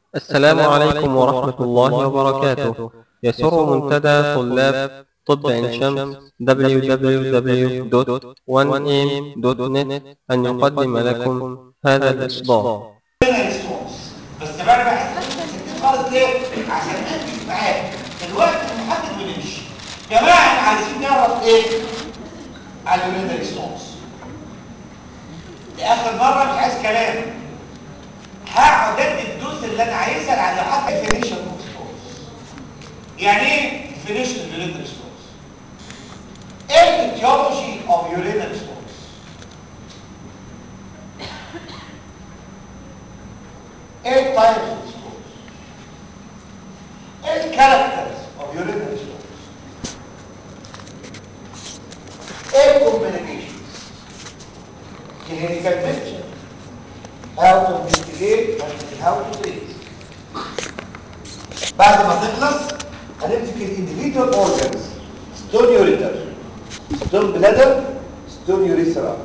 السلام عليكم ورحمة الله وبركاته يسر منتدى طلاب طب عين شمس www.1am.net أن يقدم لكم هذا الإصدار ريسبونس بس بقى بقى سكتين خالص ليه؟ عشان نركز معاك الوقت المحدد ونمشي جماعه احنا عايزين نعرف ايه؟ على اليورينا ريسبونس لاخر مره مش عايز كلام هقعد ادي الدوس اللي انا عايزها على حتى ديفينيشن اوف ريسبونس يعني ايه ديفينيشن اليورينا ريسبونس؟ ايه الاتيولوجي اوف يورينا ريسبونس؟ ايه التايبس اوف ريسبونس؟ ايه الكاركترز اوف يورينا ريسبونس؟ ايه الكومبليكيشنز؟ clinical picture how to investigate and how to treat بعد ما تخلص هنمسك الانديفيدوال اورجانز ستون يوريتر ستون بلادر ستون يوريثرا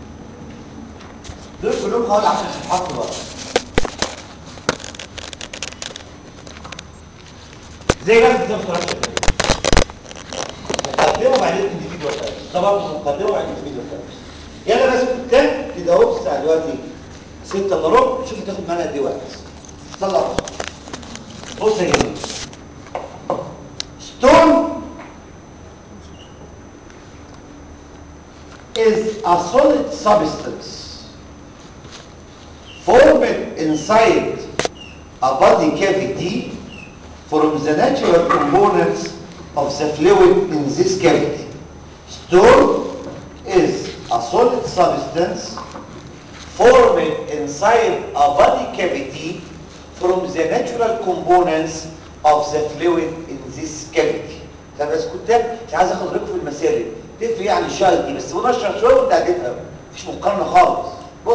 دول كلهم حوالي 10 صفحات بقى زي رسم زي ستراكشر مقدمه وبعدين الانديفيدوال ده برضه مقدمه وبعدين الانديفيدوال يلا بس كام كده اهو الساعه دلوقتي 6 الا ربع شوف هتاخد معانا قد ايه وقت صلى على الرسول. بص يا جماعه stone is a solid substance formed inside a body cavity from the natural components of the fluid in this cavity. Stone is a solid substance formed inside a body cavity from the natural components of the fluid in this cavity. طب بس كنت مش عايز اخد رايكم في المسائل دي تفرق يعني الشاي دي بس بنشرح شويه وانت هتفهم مفيش مقارنه خالص بص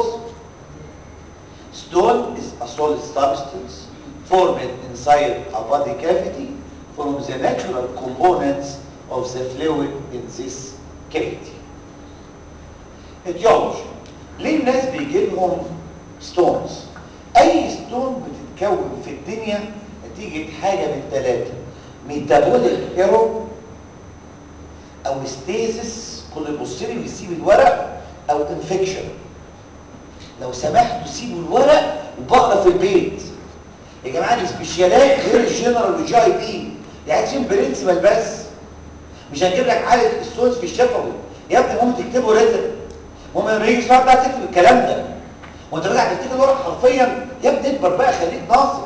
Stone is a solid substance formed inside a body cavity from the natural components of the fluid in this cavity. etiology ليه الناس بيجي لهم ستونز اي ستون بتتكون في الدنيا نتيجه حاجه من ثلاثه ميتابوليك ايرور او ستيزس كل يبص لي ويسيب الورق او انفكشن لو سمحتوا سيبوا الورق وبقرا في البيت يا جماعه السبيشالات غير الجنرال والجي اي بي يعني عايزين برنسبل بس مش هنجيب لك حاله السوس في الشفوي يا ابني هم تكتبوا رزق هم لما يجي السؤال بقى تكتب الكلام ده وانت راجع تفتكر الورق حرفيا يا ابني اكبر بقى خليك ناصر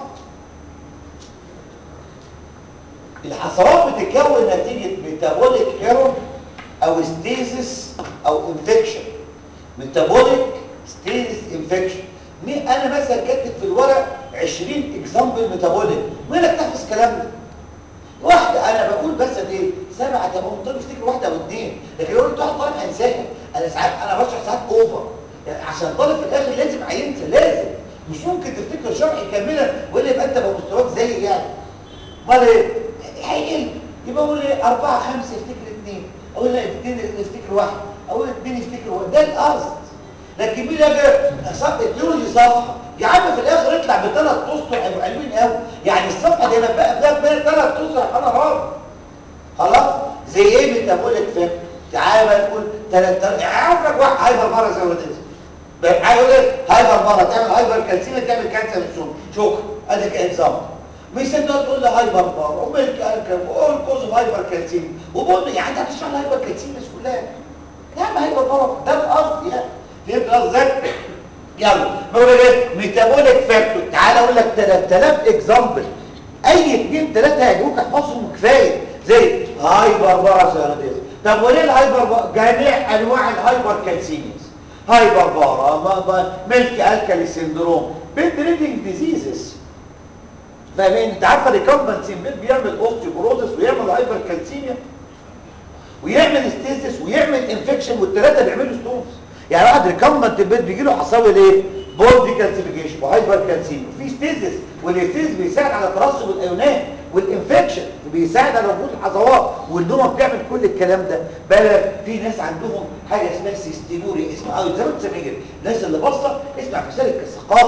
الحصوات بتتكون نتيجه ميتابوليك ايرور او ستيزس او انفكشن ميتابوليك ستيزس انفكشن انا مثلا كاتب في الورق 20 اكزامبل ميتابوليك مين اللي تحفظ الكلام ده واحده انا بقول بس ايه سبعه تبقى ممكن تفتكر واحده او اثنين لكن لو انت واحد طالب هينساها انا ساعات انا بشرح ساعات اوفر يعني عشان طالب في الاخر لازم هينسى لازم مش ممكن تفتكر شرحي كاملا ولا يبقى انت بقى مستواك زي يعني امال ايه هيقل يبقى اقول ايه اربعه خمسه يفتكر اثنين اقول لا اثنين يفتكر واحد اقول اثنين يفتكر واحد ده القصد لكن مين يجي التيولوجي صفحه يا عم في الاخر اطلع بثلاث اسطر هيبقوا حلوين قوي يعني الصفحه دي بقى بقى بقى ثلاث اسطر انا راضي خلاص زي ايه ميتابوليك فهم تعالى بقى نقول ثلاث عارف لك واحد هايبر مره زي ولد بقى عايز اقول لك هايبر مره تعمل هايبر كالسيميا تعمل كانسر السم شكرا اديك اكزامبل مش انت تقول لي هايبر بار وملك الكم وقول كوز هايبر كالسيميا وبقول لي يعني انت هتشرح الهايبر كالسيميا كلها يا عم هايبر بار ده القصد يعني فهمت قصدك يلا بقول ايه ميتابوليك فاكتور تعال اقول لك 3000 اكزامبل اي اثنين ثلاثه هيجوك احفظهم كفايه زي هايبر باراسيروديز طب وليه الهايبر بار... جميع انواع الهايبر كالسيميز هايبر بارا ملك الكالي سيندروم بيدريدنج ديزيزز فاهمين انت عارفه الريكمبنت سيمبل بيعمل اوستيوبروزس ويعمل هايبر كالسيميا ويعمل ستيزس ويعمل انفكشن والثلاثه بيعملوا ستونز يعني واحد ريكمبنت البيت بيجي له حصاوي ايه بولدي كالسيفيكيشن وهايبر كالسيميا وفي ستيزس والاستيزس بيساعد على ترسب الايونات والانفكشن وبيساعد على وجود الحصوات والنومه بتعمل كل الكلام ده بل في ناس عندهم حاجه اسمها سيستيموري اسمها او زي ما انت سامع الناس اللي باصه اسمع في سلك الثقافه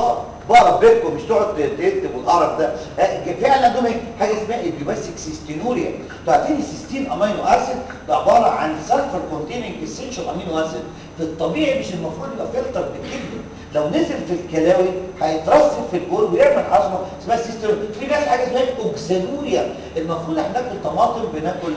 بقرا بيتكم مش تقعد تكتب والقرف ده فعلا عندهم ايه حاجه اسمها البيباسيك سيستينوريا تعطيني سيستين امينو اسيد ده عباره عن سلفر كونتيننج اسينشال امينو اسيد في الطبيعي مش المفروض يبقى فلتر بالكلمه لو نزل في الكلاوي هيترسب في البول ويعمل عظمه اسمها سيستين في ناس حاجه اسمها اوكسالوريا المفروض احنا بناكل طماطم بناكل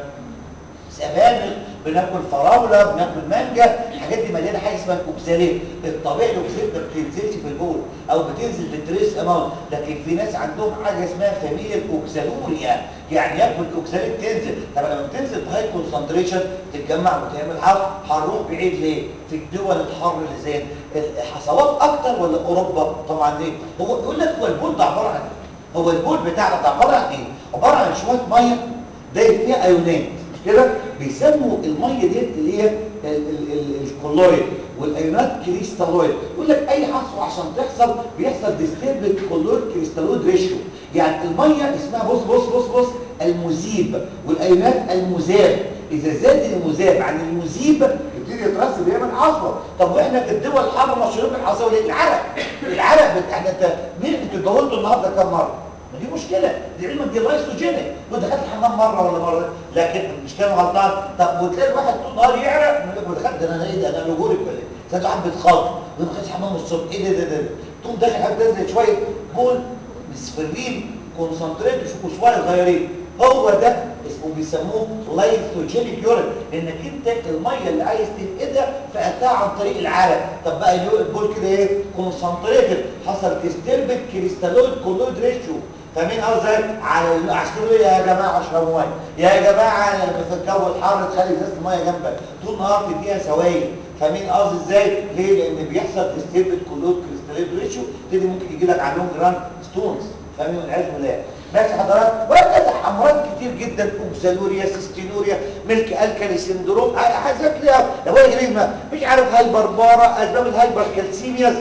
سبانخ بناكل فراوله بناكل مانجا الحاجات دي مليانه حاجه اسمها الاوكسالات الطبيعي الاوكسالات ما بتنزلش في البول او بتنزل بالتريس اماونت لكن في ناس عندهم حاجه اسمها فاميليا الاوكسالوريا يعني ياكل الاوكسالات تنزل طب لما بتنزل في هاي كونسنتريشن تتجمع وتعمل حر هنروح بعيد ليه في الدول الحر اللي زي الحصوات اكتر ولا اوروبا طبعا ليه هو يقول لك هو البول ده عباره عن ايه هو البول بتاعنا ده عباره عن ايه عباره عن شويه ميه ده فيها ايونات كده بيسموا الميه ديت اللي هي الكلويد والايونات كريستالويد يقول لك اي حصوه عشان تحصل بيحصل ديستيبل كلويد كريستالويد ريشيو يعني الميه اسمها بص بص بص بص المذيب والايونات المذاب اذا زاد المذاب عن المذيب يبتدي يترسب يعمل حصوه طب واحنا في الدول الحاره مشهورين بالحصوه ليه العرق العرق بت... احنا انت مين انتوا اتجوزتوا النهارده كام مره ما دي مشكله دي علمك دي لايسوجينيك ودخلت الحمام مره ولا مره لكن مش كان غلطان طب وتلاقي الواحد طول النهار يعرق من لك دخلت ده انا ايه ده انا لوجوري ولا ايه تلاقي واحد بيتخض وما خدش حمام الصبح ايه ده ده ده تقوم داخل حاجه تنزل شويه بول مسفرين كونسنتريت وشويه صغيرين هو ده اسمه بيسموه لايثوجينيك يورين لانك انت الميه اللي عايز تفقدها فقدتها عن طريق العرق طب بقى البول كده ايه كونسنتريتد حصل ديستربت كريستالويد كولويد ريشيو فاهمين قصدي على عشان يا جماعه اشربوا ميه يا جماعه في الجو الحار تخلي ازازه الميه جنبك طول النهار تديها سوائل فاهمين قصدي ازاي ليه لان بيحصل ديستربت كولويد كريستالويد ريشيو تدي ممكن يجي لك عليهم جراند ستونز فاهمين والعياذ بالله ماشي حضرتك وهكذا امراض كتير جدا اوكسالوريا سيستينوريا ملك الكالي سندروم حاجات ليها لو هي مش عارف هايبربارا اسباب الهايبر كالسيمياز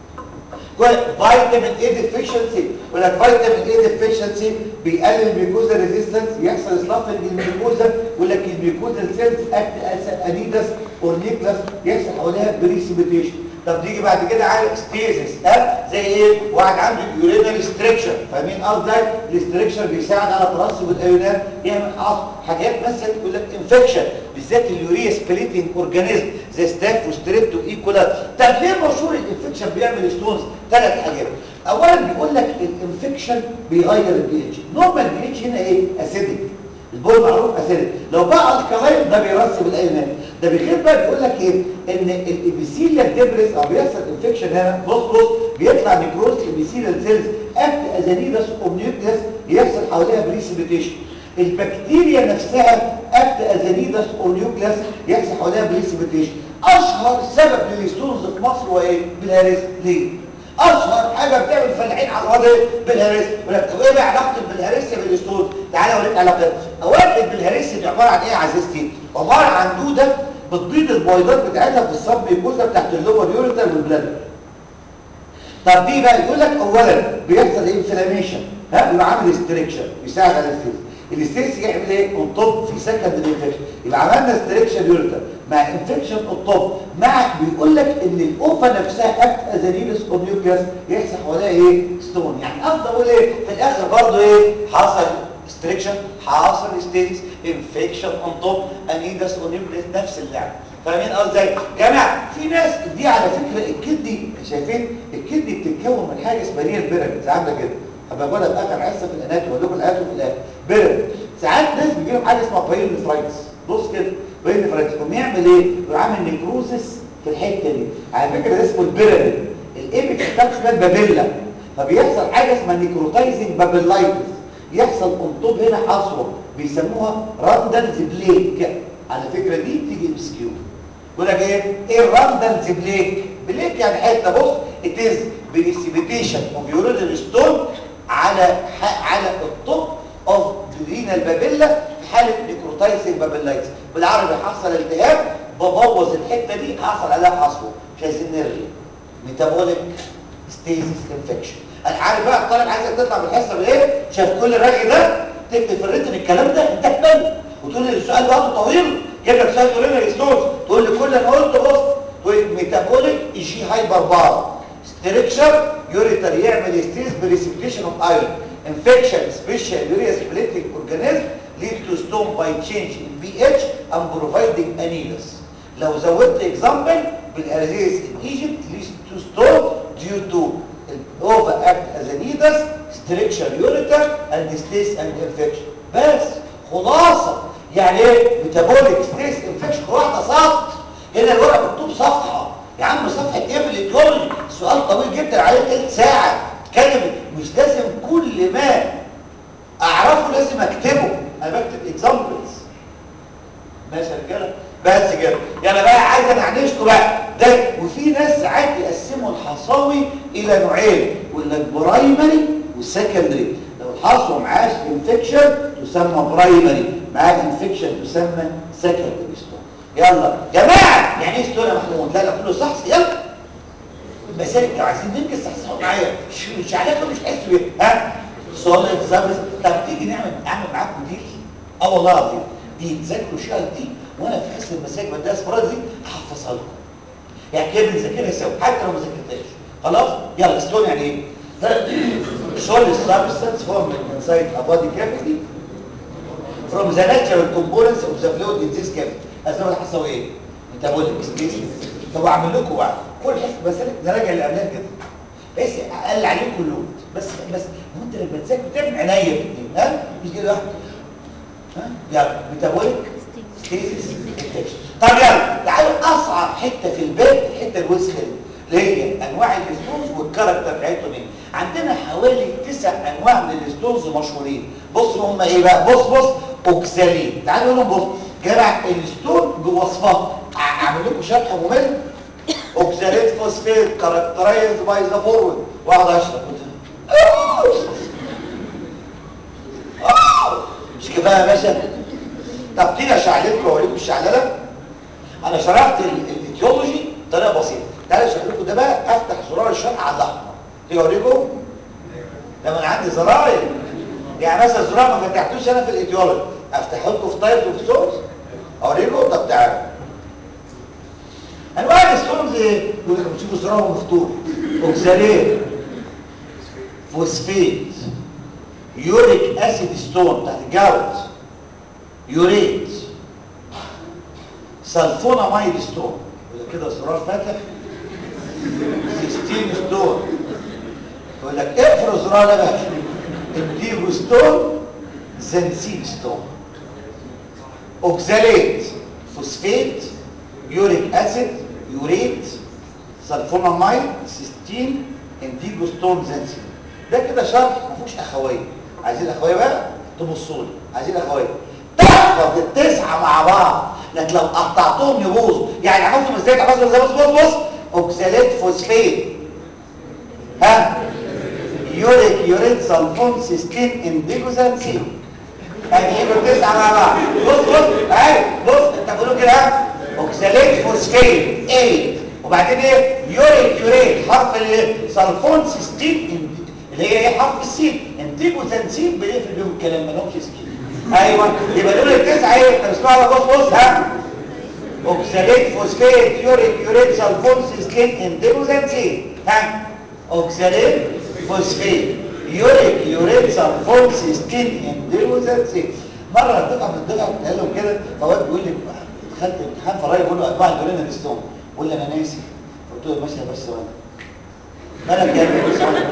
فيتامين اي ديفيشنسي يقول لك فيتامين اي ديفيشنسي بيقلل الميكوزا ريزيستنس يحصل اصلاف للميكوزا يقول لك الميكوزا سيلز اكت از انيدس اور نيكلاس يحصل حواليها بريسيبيتيشن طب تيجي بعد كده عارف ستيزس ها زي ايه واحد عنده يورينال ريستريكشن فاهمين قصدي الاستريكشن بيساعد على ترسب الايونات يعمل عصب حاجات مثلا يقول لك انفكشن بالذات اليوريا سبليتنج اورجانيزم زي ستاف وستريبت وايكولا طب ليه مشهور الانفكشن بيعمل ستونز ثلاث حاجات اولا بيقول لك الانفكشن بيغير البي اتش نورمال بي اتش هنا ايه اسيدك البول معروف اسيدك لو بقى الكلاين ده بيرسب الايونات ده بيخير بقى بيقول لك ايه ان الابيثيليال ديبريس او بيحصل انفكشن هنا بص بص بيطلع نيكروز الابيثيليال سيلز اكت ازانيدس اومنيوكليس يحصل حواليها بريسيبيتيشن البكتيريا نفسها اكت ازانيدس اومنيوكليس يحصل حواليها بريسيبيتيشن اشهر سبب للستونز في مصر هو ايه بالهرس ليه اشهر حاجه بتعمل فلاحين على الوضع بالهرس يقول لك طب ايه بقى علاقه بالهرس بالستون تعالى اوريك علاقه اولا بالهرس دي عباره عن ايه يا عزيزتي عباره عن دوده بتبيض البويضات بتاعتها في الصب الجزء تحت اللور يوريتر والبلادر طب دي بقى يقول لك اولا بيحصل انفلاميشن ها يبقى عامل استريكشن بيساعد على الفيز الاستريكشن يعمل ايه اون توب في سكند انفكشن يبقى عملنا استريكشن يوريتر مع انفكشن اون توب مع بيقول لك ان الاوفا نفسها اكت ازانيلس اوميوكلاس يحصل حواليها ايه ستون يعني قصدي اقول ايه في الاخر برضه ايه حصل استريكشن حاصل ستيتس انفكشن اون توب انيدس اونيوكليس نفس اللعبه فاهمين قصدي ازاي جماعه في ناس دي على فكره الكدني شايفين الكدني بتتكون من حاجه اسمها ريال بيراميدز عامله كده هبقى اقولها في اخر حصه في الاناتومي اقول لكم الاناتومي في الاخر بيراميد ساعات ناس بيجي لهم حاجه اسمها بايلونيفرايتس بص كده بايلونيفرايتس يقوم يعمل ايه يقوم عامل نيكروزس في الحته دي على فكره ده اسمه البيراميد الايبكس بتاعته اسمها البابيلا فبيحصل حاجه اسمها نيكروتايزنج بابيلايتس يحصل انطوب هنا حصوه بيسموها راندلز بليك على فكره دي بتيجي ام كيو يقول لك ايه ايه الراندلز بليك بليك يعني حته بص اتز بريسيبيتيشن اوف يورينال ستون على على الطب اوف رينال بابيلا في حاله نيكروتايزنج بابيلايتس بالعربي حصل التهاب ببوظ الحته دي حصل عليها حصوه مش عايزين نرغي ميتابوليك ستيزيس انفكشن انا عارف بقى الطالب عايزك تطلع من الحصه بايه شاف كل الرغي ده تكتب في الريتن الكلام ده انت تبان وتقول لي السؤال وقته طويل جيب لك سؤال يورينال ستونز تقول لي كل اللي قلته بص تقول ميتابوليك جي هايبر بار ستريكشر يوريتر يعمل ستيز بريسبتيشن اوف ايرون انفكشن سبيشال يوريا سبليتنج اورجانيزم lead to stone by change in pH and providing anilus لو زودت example بالارزيز in Egypt leads to stone due to over act as a nidus stricture ureter and stays and infection بس خلاصة يعني ايه ميتابوليك ستيس انفكشن واحدة سطر هنا الورق مكتوب صفحة يا عم صفحة ايه في الايديولوجي سؤال طويل جدا عليه تلت ساعة كلمة مش لازم كل ما اعرفه لازم اكتبه انا بكتب اكزامبلز ماشي يا رجاله بس كده يعني بقى عايز انعنشكم بقى ده وفي ناس ساعات يقسموا الحصاوي الى نوعين يقول لك برايمري وسكندري لو الحصوه معاش انفكشن تسمى برايمري معاه انفكشن تسمى سكندري ستون يلا جماعه يعني ايه ستون يا محمود لا لا كله صح يلا مسالك لو عايزين ننجز صحصحوا معايا مش مش عليكم مش حاسوا ايه ها سوليد سابس طب تيجي نعمل اعمل معاكم ديل اه والله العظيم دي تذاكروا شهر دي وانا في حصه المساجد بدي اسفراد دي هحفظها لكم يعني كده بنذاكرها سوا حتى لو ما ذاكرتهاش خلاص يلا ستون يعني ايه solid substance formed inside a body cavity from the natural components of the fluid in this cavity اسباب الحصويه ايه metabolic state طب اعمل لكم بقى كل حصه مسالك نراجع اللي قبلها كده بس اقل عليكم اللود بس بس هو انت لما تذاكر تعمل عنايه بالاثنين ها مش كده واحد ها يلا ميتابوليك ستيسيس انفكشن طب يلا تعالوا اصعب حته في الباب الحته الوسخه دي اللي هي انواع الاستونز والكاركتر بتاعتهم ايه عندنا حوالي تسع انواع من الاستونز مشهورين بص هم ايه بقى بص بص اوكسالين تعالوا نقول بص جمع الستون بوصفات اعمل لكم شرح ممل اوكساليت فوسفيت كاركترايزد باي ذا فورورد واقعد اشرح مش كفايه يا باشا طب تيجي اشعللكم واوريكم الشعلله انا شرحت الايديولوجي بطريقه بسيطه تعالى اشرح لكم ده بقى افتح زرار الشرح على الاحمر تيجي اوريكم ده انا عندي زراير يعني مثلا زرار ما فتحتوش انا في الايديولوجي افتح لكم في تايب اوف سورس اوريكم طب تعالوا انواع الستونز ايه يقول لكم تشوفوا زرار مفتوح اوكسالين فوسفيت يوريك اسيد ستون بتاعت الجوز يوريت سلفوناميد ستون يقول كده زرار فاتح 16 ستون يقول لك اقفل الزرار ده بقى الديجو ستون زنسين ستون اوكزاليت فوسفيت يوريك اسيد يوريت سلفوناميد 16 انديجو ستون زنسين ده كده شرح ما فيهوش اخويه عايزين اخويه بقى تبصوا لي عايزين اخويه تحفظ التسعه مع بعض لكن لو قطعتهم يبوظوا يعني عملتهم ازاي عملتهم ازاي بص بص بص اوكساليت فوسفيت ها يوريك يوريت سلفون سيستين انديجو زنسين هنجيبوا التسعه مع بعض بص بص اهي بص انت بتقولوا كده ها اوكساليت فوسفيت ايه وبعدين ايه يوريك يوريت حرف السلفون سيستين اللي هي ايه حرف السين انديجو زنسين بنقفل بيهم الكلام ما لهمش سكين ايوه يبقى دول التسعه ايه طب اسمعوا بص بص ها اوكساليت فوسفيت يوريك يوريت سلفون سيستين انديجو زنسين ها اوكساليت فوسفيت يوريك يوريت سلفون سيستين انديجو زنسين مره الدفعه من الدفعه قال لهم كده فواد بيقول لي دخلت امتحان فرايا بيقول له انواع الدولين ستون بقول له انا ناسي قلت له ماشي بس ثواني مالك يا ابني بس ثواني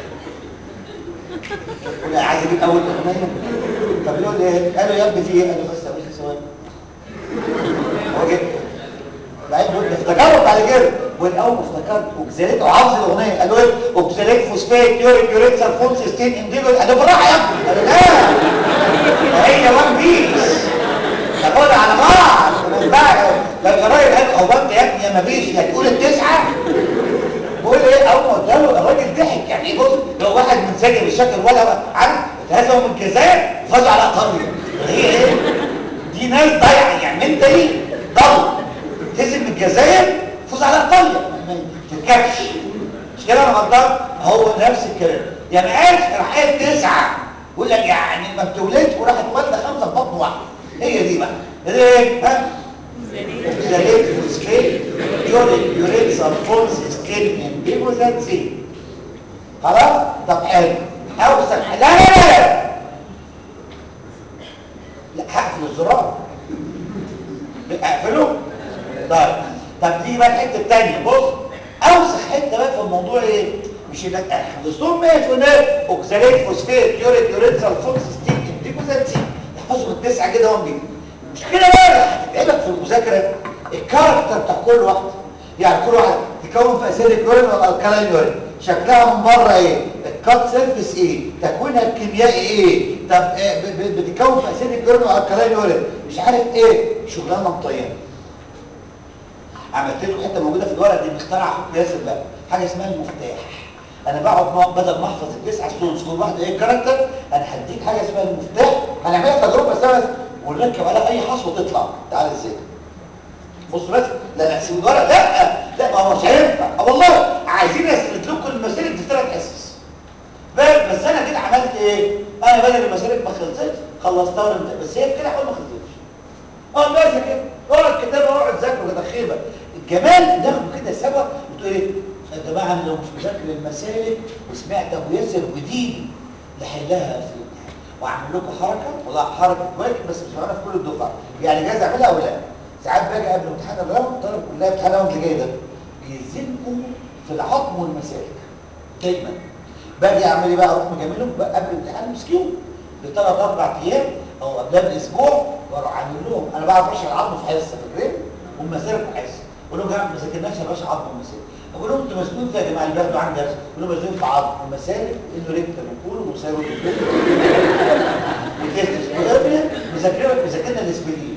ولا عايز اجيب اول اغنيه طب يقول لي ايه قال له يا ابني في ايه قال له بس يا باشا ثواني هو جه بعدين بيقول لي افتكرت بعد كده والاول افتكرت اوكساليت وعاوز الاغنيه قال له ايه اوكساليت فوسفات يوريك يوريت سلفون سيستين انديجو قال له بالراحه يا ابني قال له لا هي وان بيس تاخدها على بعض ما ينفعش لو الراجل قال هو انت يا ابني يا ما فيش يا تقول التسعه بقول ايه اول ما قلت له الراجل ضحك يعني ايه بص لو واحد منسجم الشكل ولا عارف اتهزموا من الجزائر فازوا على قريه هي ايه دي ناس ضايعه يعني انت ايه ضل تهزم من الجزائر فوز على قريه ما تركبش مش كده انا غلطان هو نفس الكلام يعني قال راح قال تسعه يقول لك يعني ما بتولدش وراحت والده خمسه في بطن واحده هي دي بقى ايه ها زاليت فوسفيت يوريك يوريك سلفون سيستين سكين امبيجوزات سي خلاص طب حلو اوسع لا لا لا لا لا هقفل الزرار اقفله طيب طب دي بقى الحته الثانيه بص اوسخ حته بقى في الموضوع ايه مش انك حفظتهم ماشي هناك اوكساليت فوسفات يوريت يوريت سلفوكس ستيك امبيجوزات سي يحفظهم التسعه كده هم المشكله بقى هتتعبك في المذاكره الكاركتر بتاع كل واحده يعني كل واحده تكون في اسيدك يورين ولا الكالين يورين شكلها من بره ايه الكات سيرفيس ايه تكوينها الكيميائي ايه طب إيه ب- ب- بتتكون في اسيدك يورين ولا الكالين يورين مش عارف ايه شغلانه مطينه عملت لكم حته موجوده في الورق دي مخترع اخوك ياسر بقى حاجه اسمها المفتاح انا بقعد ما- بدل ما احفظ التسع ستونز كل واحده ايه كاركتر انا هديك حاجه اسمها المفتاح هنعملها تجربه سوا بس ونركب عليها اي حصوه تطلع تعال ازاي بص بس لا نحسب الورق لا لا ما هو مش هينفع اه والله عايزين اسرد لكم المسالك في ثلاث حصص بس بس انا كده عملت ايه انا بدل المسالك ما خلصتش خلصتها وانت بس هي كده حاول ما خلصتش اه بس كده اقعد كتاب اقعد ذاكر كده خيبه الجمال ناخده كده سوا وتقول ايه يا جماعه انا لو مش مذاكر المسالك وسمعت ابو ياسر ودين لحلها في الامتحان واعمل لكم حركه والله حركه كويس بس مش معانا في كل الدفعه يعني جايز اعملها او لا ساعات باجي قبل امتحان الراوند طالب كلها امتحان الراوند اللي جاي ده بيزنقوا في العظم والمسالك دايما باجي اعمل ايه بقى اروح مجاملهم بقى قبل الامتحان مسكيهم بثلاث اربع ايام او قبلها باسبوع واروح عامل لهم انا بعرف اشرح العظم في حصه فاكرين والمسالك في حصه اقول لهم يا جماعه ما ذاكرناش يا باشا عظم ومسالك اقول لهم انتوا مسؤولين في يا جماعه اللي بياخدوا عندي درس اقول لهم مسؤولين في عظم ومسالك انه ريكتر وكول وسايرو مذاكرين مذاكرنا الاسبلين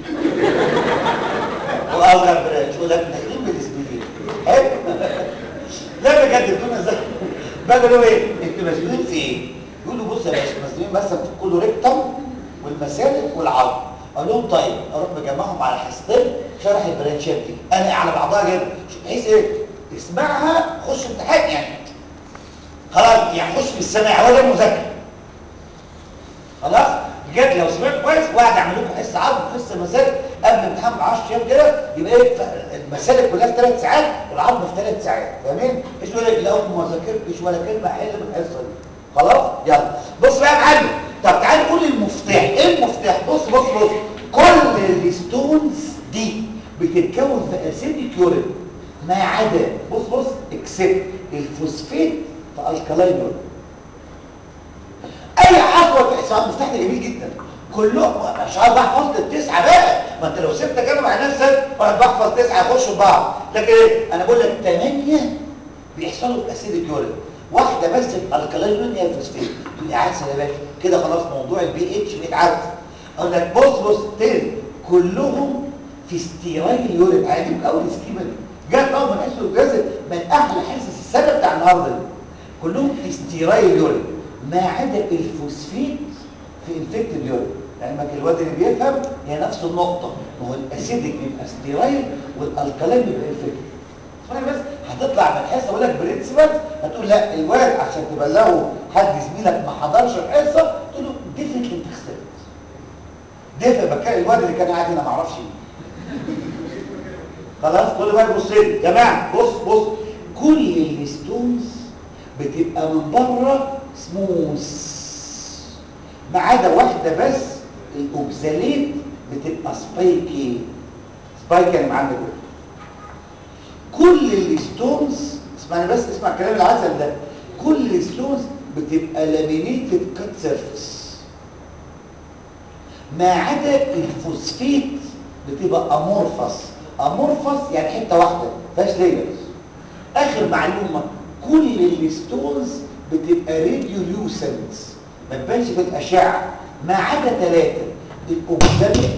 واصغر برانش ولا داخلين بالاسبلين حلو لا بجد بدون ذاكر بقى يقولوا ايه انتوا مسؤولين في ايه يقولوا بص يا باشا مسؤولين مثلا في كله ريكتم والمسالك والعظم اقول لهم طيب اروح مجمعهم على حصتين شرح البرانشات دي انا على بعضها كده بحيث ايه تسمعها خش امتحان يعني خلاص يعني خش بالسماع ولا المذاكره خلاص بجد لو سمعت كويس واحد اعمل لكم حصه عظم وحصه مسالك قبل الامتحان ب 10 ايام كده يبقى ايه المسالك كلها في ثلاث ساعات والعظم في ثلاث ساعات فاهمين؟ مش يقول لك لو ما ذاكرتش ولا كلمه احل من الحصه دي خلاص يلا بص بقى يا معلم طب تعالى نقول المفتاح ايه المفتاح بص بص بص كل الستونز دي بتتكون في اسيديك يورين ما عدا بص بص اكسبت الفوسفات في الكالاين يورين اي عفوه في حساب المفتاح ده جميل جدا كلهم مش عارف بحفظ التسعه بقى ما انت لو سبت كده مع نفسك واحد بحفظ تسعه يخشوا في بعض لكن ايه انا بقول لك ثمانيه بيحصلوا في اسيديك يورين واحده بس الكالاين يورين هي الفوسفات تقول لي عسل يا باشا كده خلاص موضوع البي اتش بيتعرف اقول لك بص بص تاني كلهم في ستيرايل يورين هيعجبك اول سكيمه دي جت اول من حصه الجزء من احلى حصص السنه بتاع النهارده دي كلهم في ستيرايل يورين ما عدا الفوسفيت في انفكتد يورين يعني ما الواد اللي بيفهم هي نفس النقطه ما هو الاسيدك بيبقى ستيرايل والالكالين بيبقى انفكتد اسمعني بس هتطلع من الحصه اقول لك برنسبل هتقول لا الواد عشان تبلغه حد زميلك ما حضرش الحصه تقول له ديفنتلي انت خسرت ديفنت بتكلم الواد اللي كان قاعد هنا ما اعرفش مين خلاص كل بقى يبص لي جماعه بص بص كل الستونز بتبقى من بره سموث ما عدا واحده بس الاوكزاليت بتبقى سبايكي سبايك يعني معانا كده كل الستونز اسمعني بس اسمع كلام العسل ده كل الستونز بتبقى لامينيتد كات سيرفيس ما عدا الفوسفيت بتبقى امورفس امورفس يعني حته واحده فيهاش لايرز اخر معلومه كل الستونز بتبقى راديوليوسنت ما تبانش في الاشعه ما عدا ثلاثه الاوكساليت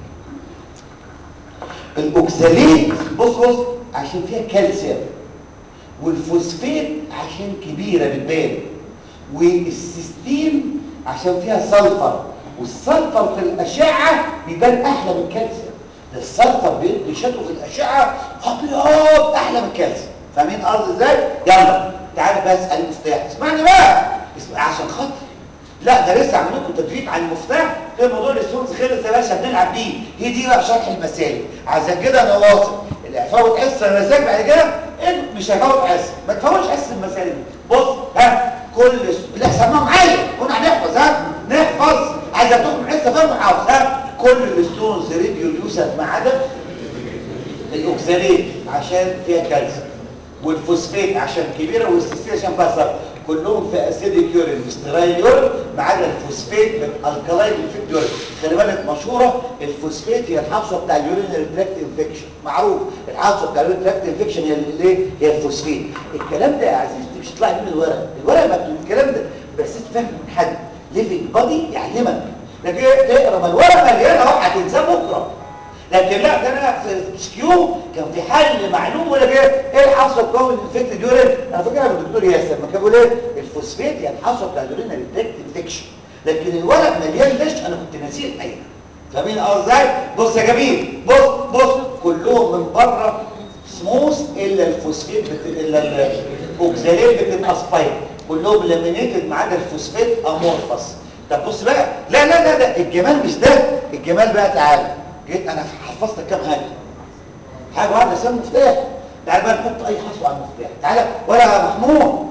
الاوكساليت بص بص عشان فيها كالسيوم والفوسفات عشان كبيره بتبان والسيستين عشان فيها سلفر والسلفر في الاشعه بيبان احلى من الكالسيوم ده السلفر بيدي شكله في الاشعه ابيض احلى من الكالسيوم فاهمين قصدي ازاي يلا تعال بقى اسال المفتاح اسمعني بقى اسمع عشان خاطر لا ده لسه عاملين لكم تدريب على المفتاح في موضوع السونز خلص يا باشا بنلعب بيه هي دي بقى شرح المسائل عشان كده انا واثق اللي هيفوت حصه المسائل بعد كده انت مش هفوت حس ما تفوتش حس المسائل دي بص ها كل س- لا سمعوا معايا كنا هنحفظ ها نحفظ عايز ادوكم حصه فاهم حافظ ها كل الستونز راديو يوسف ما عدا الاوكساليت عشان فيها كالسيوم والفوسفات عشان كبيره والسيستين عشان فيها صفر كلهم في اسيديك يورين استرايل يورين ما عدا الفوسفات من الكلاين انفكت يورين خلي بالك مشهوره الفوسفات هي الحصوه بتاع اليورين تراكت انفكشن معروف الحصوه بتاع اليورين تراكت انفكشن هي الايه هي الفوسفات الكلام ده يا عزيزتي مش هيطلع من الورق الورق مكتوب الكلام ده بس تفهم من حد ليفنج بادي يعلمك لكن تقرا ما الورقه مليانه اهو هتنساه بكره لكن لا ده انا في سكيو كان في حل معلوم ولا كده ايه الحصوه بتاع الانفكت ديورين انا فاكرها من الدكتور ياسر ما كان بيقول ايه الفوسفات هي الحصوه بتاع اليورين ريتراكت انفكشن لكن الورق مليان ليش انا كنت ناسيه الحقيقه فاهمين اه ازاي بص يا جميل بص بص كلهم من بره سموث الا الفوسفات بت... الا الاوكساليت بتبقى سبايك كلهم لامينيتد ما عدا الفوسفات امورفس طب بص بقى لا لا لا ده الجمال مش ده الجمال بقى تعالى جيت انا حفظت كام حاجه حاجه واحده اسمها مفتاح تعالى بقى نحط اي حصوه على المفتاح تعالى ولا محمود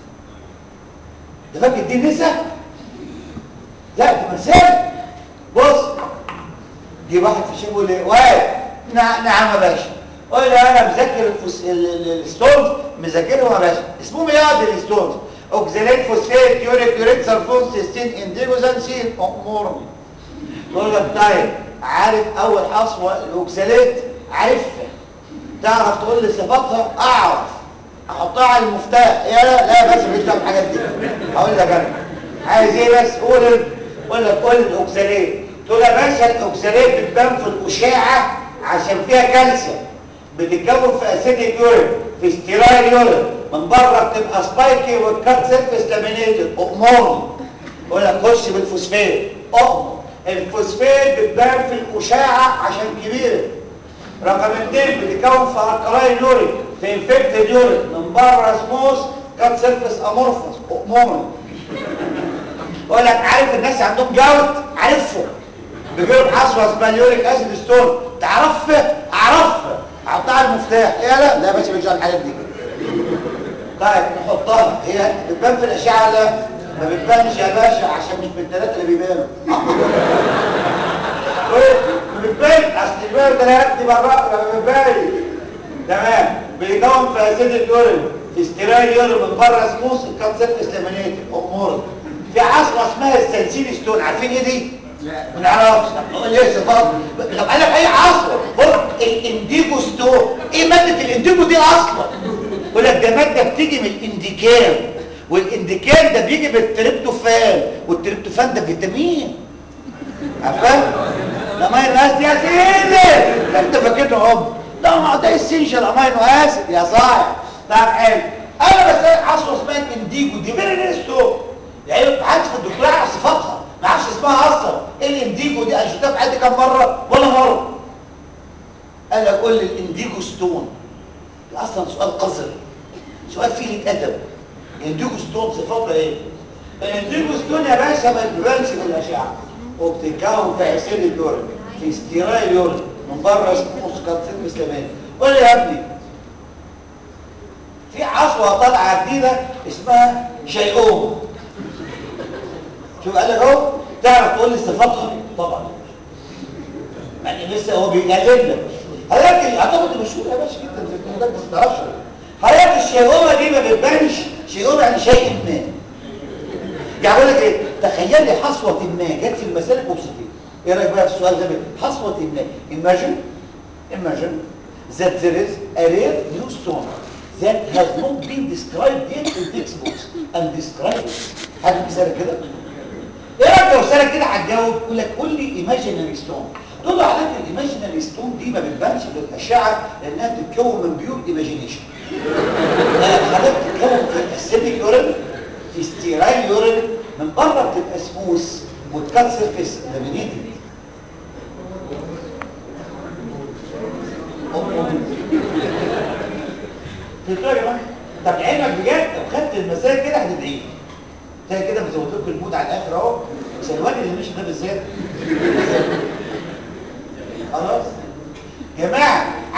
ده فاكر دي نسا لا دي مسائل بص جه واحد في الشيء يقول لي واد نع- نعم يا باشا قول لي انا مذاكر الفوس... ال- ال- الستونز مذاكرهم يا باشا اسمهم ايه يا دي الستونز اوكزاليت فوسفات يوريك يوريك سلفون سيستين انديجوزانسين امورهم يقول لك طيب عارف اول حصوه الاوكساليت عارفها تعرف تقول لي صفاتها اعرف احطها على المفتاح يا لا لا بس مش فاهم الحاجات دي هقول لك انا عايز ايه بس قول ال- قول لك قول الاوكساليت تقول يا باشا الاوكساليت بتبان في الاشعه عشان فيها كالسيوم بتتكون في اسيديك يورين في ستيرايل يورين من بره بتبقى سبايكي والكات سيرفيس لامينيتد امورني يقول لك خش بالفوسفات اؤمر الفوسفات بتبان في الاشعه عشان كبيره رقم اثنين بتتكون في الكلاين يورين في انفكتد يورين من بره سموث كات سيرفيس امورفوس امورني يقول لك عارف الناس عندهم جوت عارفهم بيجيبوا حصوه اسمها اليوريك اسيد ستون تعرفها اعرفها احطها على المفتاح يا لا لا يا باشا مش الحاجات دي طيب نحطها هي بتبان في الاشعه لا ما بتبانش يا باشا عشان مش من الثلاثه اللي بيبانوا ما بتبان اصل الباب ده انا هكتب بره لما بتبان تمام بيكون في اسيد اليورين في استرايل يورين من بره سموث الكونسيبت اسلامينيتي امور في عصبه اسمها السلسيل ستون عارفين ايه دي؟ ما نعرفش طب نقول ليه صفات طب قال لك اي عصبه بص الانديجو ستون ايه ماده الانديجو دي اصلا؟ يقول لك ده ماده بتيجي من الانديكان والانديكان ده بيجي بالتريبتوفان والتريبتوفان ده فيتامين عارفه؟ ده امينو اسيد يا سيدي ده انت فاكرني ام ده ما ده اسينشال امينو اسيد يا صاحب طب حلو انا بس حصوه اسمها الانديجو دي فيري نيستو يعني ما حدش في الدكتور يعرف صفاتها ما عرفش اسمها اصلا ايه الانديجو دي انا شفتها في حياتي كام مره ولا مره قال لك قول لي الانديجو ستون ده اصلا سؤال قذر سؤال فيه ادب الانديجو ستون صفاتها ايه الانديجو ستون يا باشا ما بتبانش في الاشعه وبتتكون في اسيد اليورين في استيرايل يورين من بره اسمه كالسيوم اسلامي قول لي يا ابني في عصوه طالعه جديده اسمها شيئوم شوف قال لك اهو تعرف تقول لي صفاتها طبعا يعني لسه هو بيقلب لك حضرتك اعتقد مشهور يا باشا جدا في الكلام بس ما تعرفش حضرتك الشيئومه دي ما بتبانش شيئومه يعني شيء ما يعني بقول لك ايه تخيل لي حصوه ما جت في المسالك وبسيطين ايه رايك بقى في السؤال ده حصوه ما imagine imagine that there is a rare new stone that has not been described yet in textbooks and described حد مثال كده ايه رايك لو سالك كده هتجاوب يقول لك قول لي ايماجينري ستون تقول له على فكره الايماجينري ستون دي ما بتبانش في الاشعه لانها بتتكون من بيور ايماجينيشن حضرتك بتتكون في اسيديك يورين في ستيرايل يورين من بره بتبقى سموث والكات سيرفيس لامينيتد قلت له يا جماعه طب لعلمك بجد لو خدت المسائل كده هتدعي لي زي كده مزود لكم المود على الاخر اهو سلوان اللي مش ده بالذات خلاص جماعه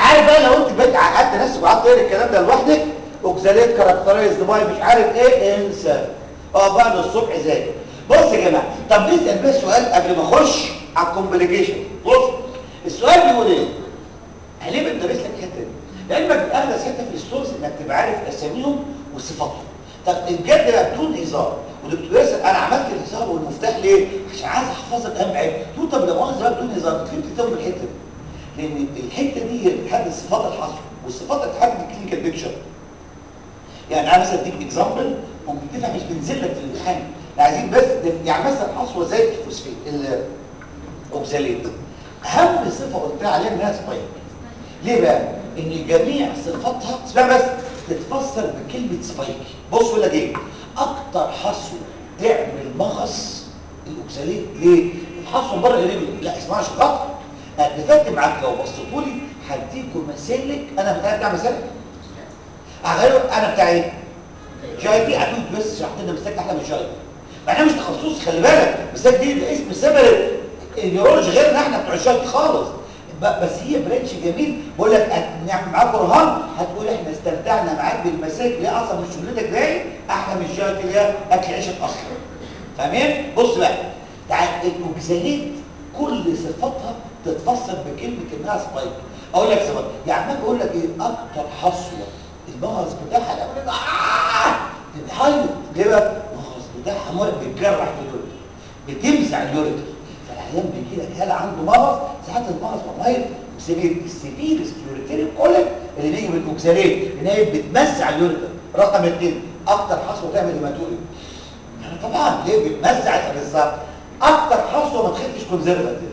عارف بقى لو انت بقيت عقدت نفسك وقعدت تقرا الكلام ده لوحدك اوكزاليت كاركترايز باي مش عارف ايه انسى اه بقى الصبح ذاكر بص يا جماعه طب نسال بقى سؤال قبل ما اخش على الكومبليكيشن بص السؤال بيقول ايه ليه بندرس لك الحته دي لعلمك اغلى حته في الستورز انك تبقى عارف اساميهم وصفاتهم طب بجد بقى بدون هزار ودكتور ياسر انا عملت الهزار والمفتاح ليه عشان عايز احفظك اهم حاجه قلت طب لو مؤاخذه بقى بدون هزار كنت تفهم الحته دي لان الحته دي هي بتحدد صفات الحصر والصفات بتحدد الكلينيكال بيكتشر يعني انا مثلا اديك اكزامبل ممكن تفهم مش بنزل لك في الامتحان عايزين بس يعني مثلا حصوه زي الفوسفيت الاوكساليت اهم صفه قلت عليها انها سبايك ليه بقى ان جميع صفاتها اسمع بس تتفسر بكلمه سبايك بص يقول لك ايه اكتر حصوه تعمل مغص الاوكساليت ليه الحصوه بره قريب لا اسمعش غلط اتفقت معاك لو بصيتوا لي هديكم مسالك انا بتاع بتاع مسالك اغير انا بتاع ايه جاي دي اكيد بس شرحت لنا مسالك احلى من جاي مع انها مش تخصص خلي بالك مسالك دي ده اسم سيبريت النيورولوجي غيرنا احنا بتوع الجاي خالص بس هي برانش جميل بقول لك نعمل معاك برهان هتقول احنا استمتعنا معاك بالمسالك اللي اصلا مش شغلتك ده احلى من الجاي اللي هي اكل عيشك اصلا فاهمين بص بقى تعال الاوكساليت كل صفاتها تتفسر بكلمه انها سبايك اقول لك صفات يعني ما بقول لك ايه اكتر حصوه المغص بتاعها الاولاني آه بتعيط ليه بقى المغص بتاعها مرق بيتجرح في اليوريتر بتمسع اليوريتر فالعيان بيجي لك هلا عنده مغص ساعات المغص والله سيفير السيفير سكيورتيري كوليك اللي بيجي من الاوكساليت ان هي بتمسع اليوريتر رقم اثنين اكتر حصوه تعمل هيماتوريوم طبعا ليه بتمسع بالظبط اكتر حصوه ما تخفش كونزرفاتيف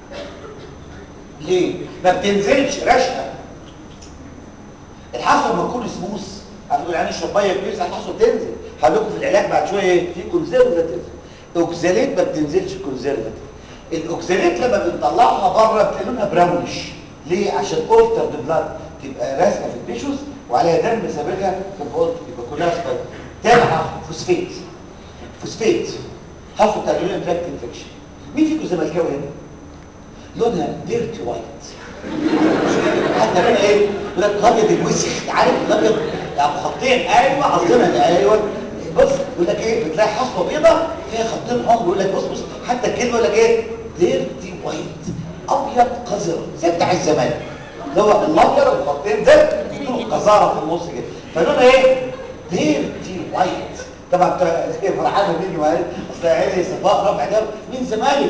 ليه ما بتنزلش رشقه الحصوه لما تكون سموث هتقول يعني الشبايه كبيره الحصوه بتنزل هقول لكم في العلاج بعد شويه ايه في كونزرفاتيف اوكساليت ما بتنزلش كونزرفاتيف الاوكساليت لما بنطلعها بره بتلاقي لونها براونش ليه عشان اولتر بلاد تبقى راسمه في التيشوز وعليها دم سابقها فبقول يبقى كلها سبايك تاني حرف فوسفيت فوسفيت حصوه بتاع اليورين تراكت انفكشن مين فيكم زملكاوي هنا لونها ديرتي وايت حتى لونها ايه يقول لك ابيض الوسخ عارف الابيض يعني خطين ايوه عظمها ايوه بص يقول لك ايه بتلاقي حصوه بيضه فيها خطين حمر يقول لك بص بص حتى الكلمه يقول لك ايه ديرتي وايت ابيض قذر زي بتاع الزمان اللي هو الابيض والخطين ده بيدوا قذاره في النص كده فلونها ايه ديرتي وايت طبعا انت فرحانه بيجي معايا اصل عيلي صفاء رفع ده مين زمالك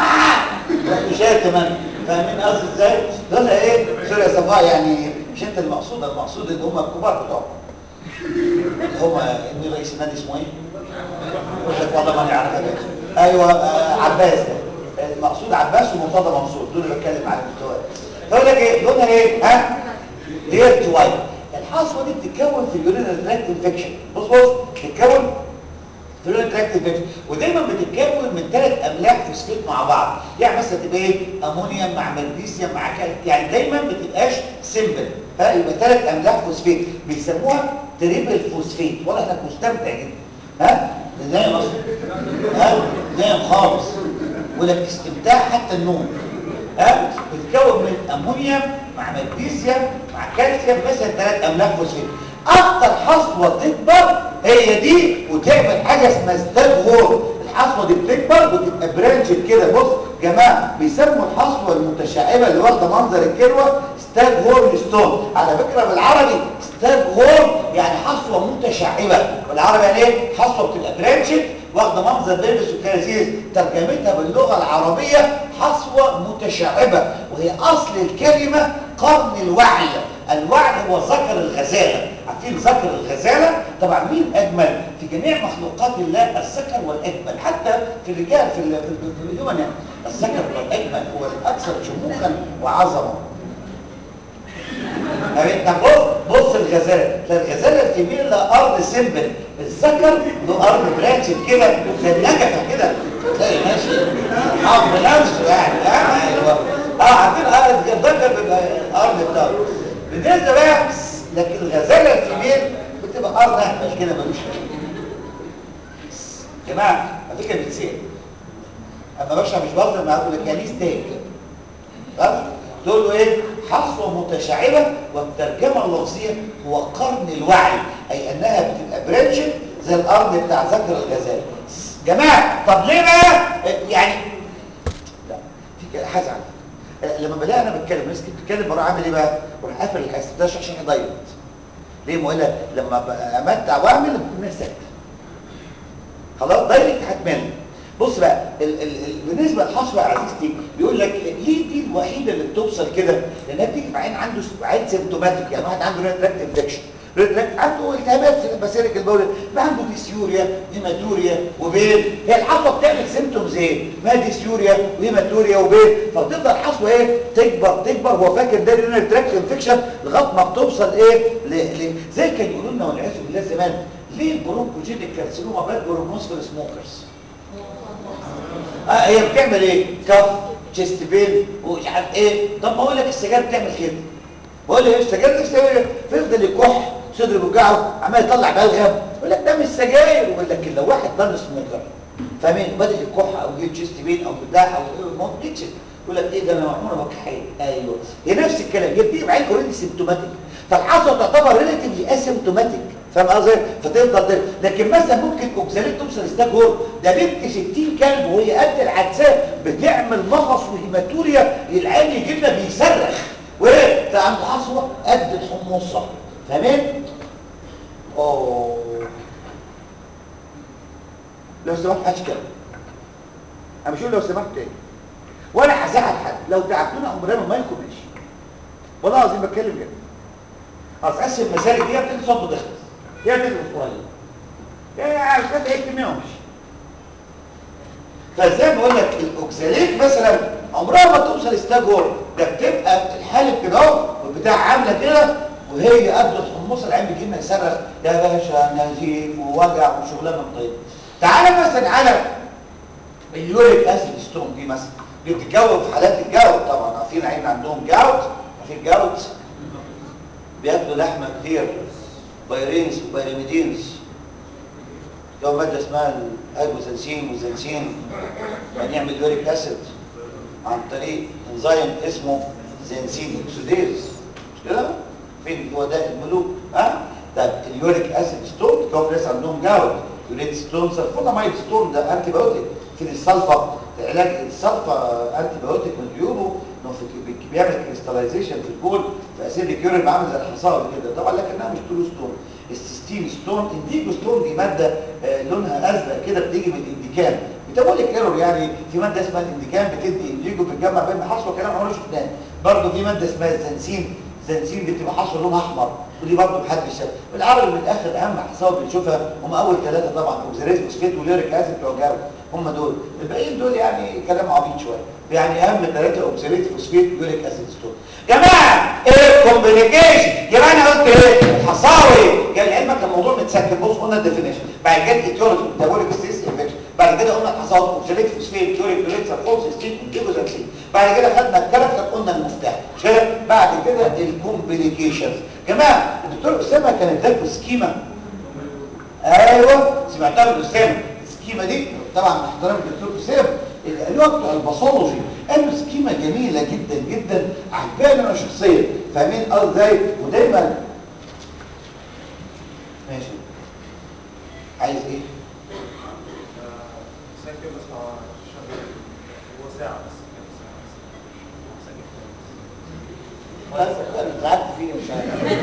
ها شايف كمان فاهمين قصدي ازاي دول ايه سوري يا صفاء يعني مش انت المقصود المقصود ان هم الكبار بتوعهم اللي هم ابن رئيس النادي اسمه ايه قلت لك والله ما نعرف يا ايوه آه عباس ده المقصود عباس ومرتضى منصور دول اللي بتكلم على المستوى فيقول لك ايه لونها ايه ها ديرت وايت الحصوه دي بتتكون في اليورينال تراكت انفكشن بص بص بتتكون في اليورينال تراكت انفكشن ودايما بتتكون من ثلاث املاح فوسفات مع بعض يعني مثلا تبقى ايه امونيوم مع مغنيسيوم مع كالسيوم يعني دايما ما بتبقاش سيمبل ها يبقى ثلاث املاح فوسفات بيسموها تريبل فوسفات واضح انك مستمتع جدا ها نايم اصلا ها نايم خالص ولك استمتاع حتى النوم ها بتتكون من امونيوم مع مغنيسيوم مع كالسيوم مثلا ثلاث املاح فوسفات اكتر حصوه تكبر هي دي وتعمل حاجه اسمها ستاب هور الحصوه دي بتكبر بتبقى برانشد كده بص جماعه بيسموا الحصوه المتشعبه اللي واخده منظر الكلوه ستاب هورن ستون على فكره بالعربي ستاب هورن يعني حصوه متشعبه بالعربي يعني ايه حصوه بتبقى برانشد واخده منظر بيربس وكراسيس ترجمتها باللغه العربيه حصوه متشعبه وهي اصل الكلمه قرن الوعي الوعي هو ذكر الغزاله عارفين ذكر الغزاله طبعا مين اجمل في جميع مخلوقات الله الذكر والاجمل حتى في الرجال في في الهيومن يعني الذكر والاجمل هو الاكثر شموخا وعظمه طب بص بص الغزاله الغزاله الكبيره لها ارض سمبل الذكر له ارض برانشد كده زي النجفه كده تلاقي ماشي حافظ نفسه يعني ايوه اه عارفين ارض الذكر بيبقى الارض بتاعته بالنسبه بقى لكن الغزاله الكبير بتبقى ارض اهبل كده ملوش يا جماعه على فكره بتسال اما بشرح مش بظلم معاك لك يعني ستيك خلاص تقول له ايه حصوه متشعبه والترجمه اللفظيه هو قرن الوعي اي انها بتبقى برانشن زي الارض بتاع ذكر الغزال جماعه طب ليه بقى يعني لا في كده هزعل لما بلاقي انا بتكلم الناس بتتكلم بروح اعمل ايه بقى بروح قافل الحس ده عشان يضيق ليه ما اقول لما امتع واعمل الناس ساكته خلاص دايركت هتمل بص بقى ال ال ال بالنسبه للحصوه يا عزيزتي بيقول لك ليه دي الوحيده اللي بتوصل كده لانها بتيجي في عين عنده عين سيمتوماتيك يعني واحد عنده ريتراكت انفكشن ريتراكت عنده التهابات في الباسيليك البول ما عنده ديسيوريا هيماتوريا وبين هي الحصوه بتعمل سيمتومز ايه ما ديسيوريا وهيماتوريا وبين فبتفضل الحصوه ايه تكبر تكبر هو فاكر ده ريتراكت انفكشن لغايه ما بتوصل ايه ل... ل... زي كان يقولوا لنا والعياذ بالله زمان ليه البرونكوجينيك كارسينوما باد برونكوس في السموكرز اه هي بتعمل ايه كف تشيست بين ومش عارف ايه طب ما اقول لك السجاير بتعمل كده بقول لي السجاير بتعمل فيفضل يكح صدره بيوجعه عمال يطلع بلغم يقول لك ده مش سجاير يقول لك لو واحد ضل سموكر فاهمين بدا يكح او يجي تشيست بين او بتاع او ما بيتش يقول لك ايه ده انا عمري بكحين ايوه هي نفس الكلام هي بتيجي معاك اوريدي سيمتوماتيك فالحصوه تعتبر ريليتيفلي اسيمتوماتيك فاهم قصدي فتفضل ده لكن مثلا ممكن اوكساليت توصل ستاجور ده بنت 60 كلب وهي قد العدساء بتعمل مغص وهيماتوريا العين يجي لنا بيصرخ وايه ده عنده حصوه قد الحمصه فاهمين اوه لو سمحت هاتش كده انا مش هقول لو سمحت تاني ولا هزعل حد لو تعبتونا عمرنا ما لكم ماشي والله العظيم بتكلم كده اصل اسف المسالك دي بتدي صوت ضغط هي بتدي اسبوعيه يا عارف كده ايه كميه فزي ما بقول لك الاوكساليت مثلا عمرها ما توصل استاجور ده بتبقى الحالب كده اهو والبتاع عامله كده وهي قد الحمصه العين بيجي لنا يصرخ يا باشا نزيف ووجع وشغلانه طيب تعالى مثلا على اليوريك اسيد ستون دي مثلا دي بتتجاوب في حالات الجاوت طبعا عارفين عين عندهم جاوت عارفين جاوت بياكلوا لحمه كتير بايرينز وبايريميدينز لو ماده اسمها الهيبوزنسين والزنسين هنعمل يوريك اسيد عن طريق انزيم اسمه زنسين اكسوديز مش كده فين هو ده الملوك ها طب اليوريك اسيد ستون كون ناس عندهم جاوت يوريك ستون سلفوناميد ستون ده انتي بايوتيك في السلفا علاج السلفا انتي بايوتيك من عيوبه انه بيعمل كريستاليزيشن في البول في اسيد الكيورين عامل زي الحصاوي كده طبعا لكنها مش تولو ستون السيستين ستون انديجو ستون دي ماده آه لونها ازرق كده بتيجي من الانديكان بتقول ايرور يعني في ماده اسمها الانديكان بتدي انديجو بتجمع بين حصوه كلام عمرنا شفناه برضه في ماده اسمها الزنسين زنسين بتبقى حصوه لونها احمر ودي برضه محدش شافها بالعربي من الاخر اهم حصاوي بنشوفها هم اول ثلاثه طبعا اوكسيريز فوسفيت وليريك اسيد بتوع الجو هم دول الباقيين دول يعني كلام عبيط شويه يعني اهم ثلاثه اوكسيريز فوسفيت يوريك اسيد ستون جماعه ايه الكومبليكيشن يبقى انا قلت ايه الحصاوي كان لعلمك الموضوع متسكر بص قلنا الديفينيشن بعد كده ايتيولوجي ميتابوليك ستيس انفكشن بعد كده قلنا الحصاوي اوكسيريز فوسفيت يوريك يوريك سلفون سيستين انتيجوزانسين بعد كده خدنا الكاركتر قلنا المفتاح شايف بعد كده الكومبليكيشنز جماعه الدكتور اسامه كان اداكوا سكيما ايوه سمعتها من اسامه السكيما دي طبعا مع احترام الدكتور اسامه اللي هو بتوع الباثولوجي قالوا سكيما جميله جدا جدا عجباني انا شخصيا فاهمين قصدي ازاي ودايما ماشي عايز ايه سجل بس هو ساعة بس انا قعدت فيه مش عارف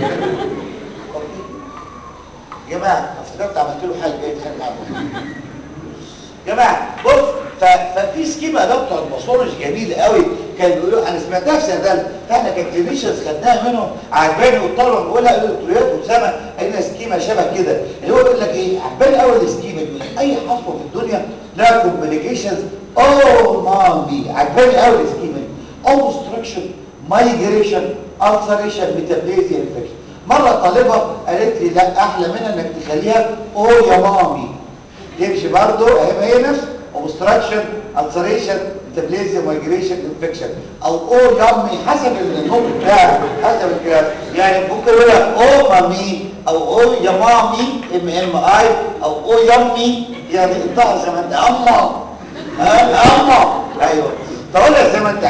يا جماعه افتكرت عملت له حاجه جاي اتخانق معاه جماعه بص ففي سكيما ده بتوع الباثولوجي جميل قوي كان بيقولوا انا سمعتها في سنه فاحنا ككلينيشنز خدناها منهم عجباني والطلبه بيقولها قالوا دكتوريات وسامه قالنا سكيما شبه كده اللي هو يقول لك ايه عجباني قوي السكيما دي اي حصوه في الدنيا لها كومبليكيشنز اوه مامي عجباني قوي السكيما دي اوبستراكشن مايجريشن السريشن ميتابليزيا انفكشن مره طالبه قالت لي لا احلى منها انك تخليها او يا مامي تمشي برضه هي هي نفس اوبستراكشن السريشن ميتابليزيا مايجريشن انفكشن او او يامي حسب النوم بتاعه حسب الكلام يعني ممكن يقول لك او مامي او او يا مامي ام ام اي او او يامي يعني انتهى زي ما انت اما ها اما ايوه تقول لك زي ما انت عايز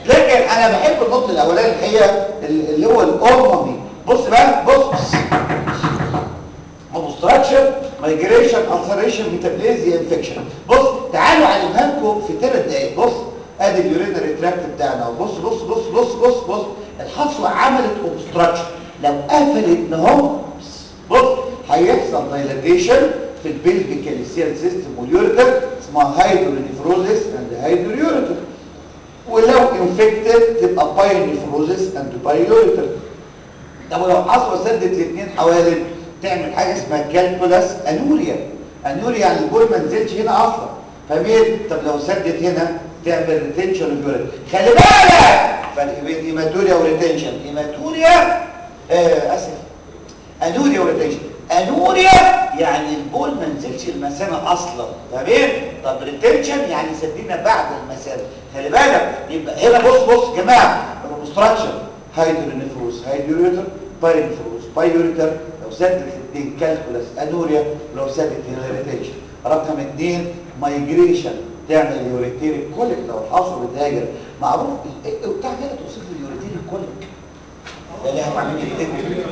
لكن انا بحب النقطه الاولانيه اللي هي اللي هو الاورمومي بص بقى بص obstruction migration ulceration metaplasia infection بص تعالوا اعلمها لكم في ثلاث دقايق بص ادي اليورينري تراكت بتاعنا بص بص بص بص بص بص الحصوه عملت obstruction لو قفلت اهو بص هيحصل دايلاتيشن في البلفيك كالسيال سيستم واليوريتر اسمها هايدرونيفروزيس اند هايدريوريتر ولو انفكتد تبقى بايونيفروزيس اند بايوريتر طب ولو حصوه سدت الاثنين حوالين تعمل حاجه اسمها كالكولاس انوريا انوريا يعني البول ما نزلش هنا اصلا فاهمين طب لو سدت هنا تعمل ريتنشن اليورين خلي بالك فرق بين هيماتوريا وريتنشن هيماتوريا آه اسف انوريا وريتنشن انوريا يعني البول ما نزلش المثانه اصلا فاهمين طب ريتنشن يعني سدينا بعد المثانه خلي بالك يبقى هنا بص بص يا جماعه الابستراكشن هايدرونيفروز هايدريوريتر بايرينفروز بايوريتر لو سدت الاثنين كالكولاس انوريا لو سدت هنا ريتنشن رقم اثنين مايجريشن تعمل يوريتيريك كوليك لو الحصوه بتهاجر معروف بتاع كده توصف لي اليوريتيريك كوليك يعني هتعمل ايه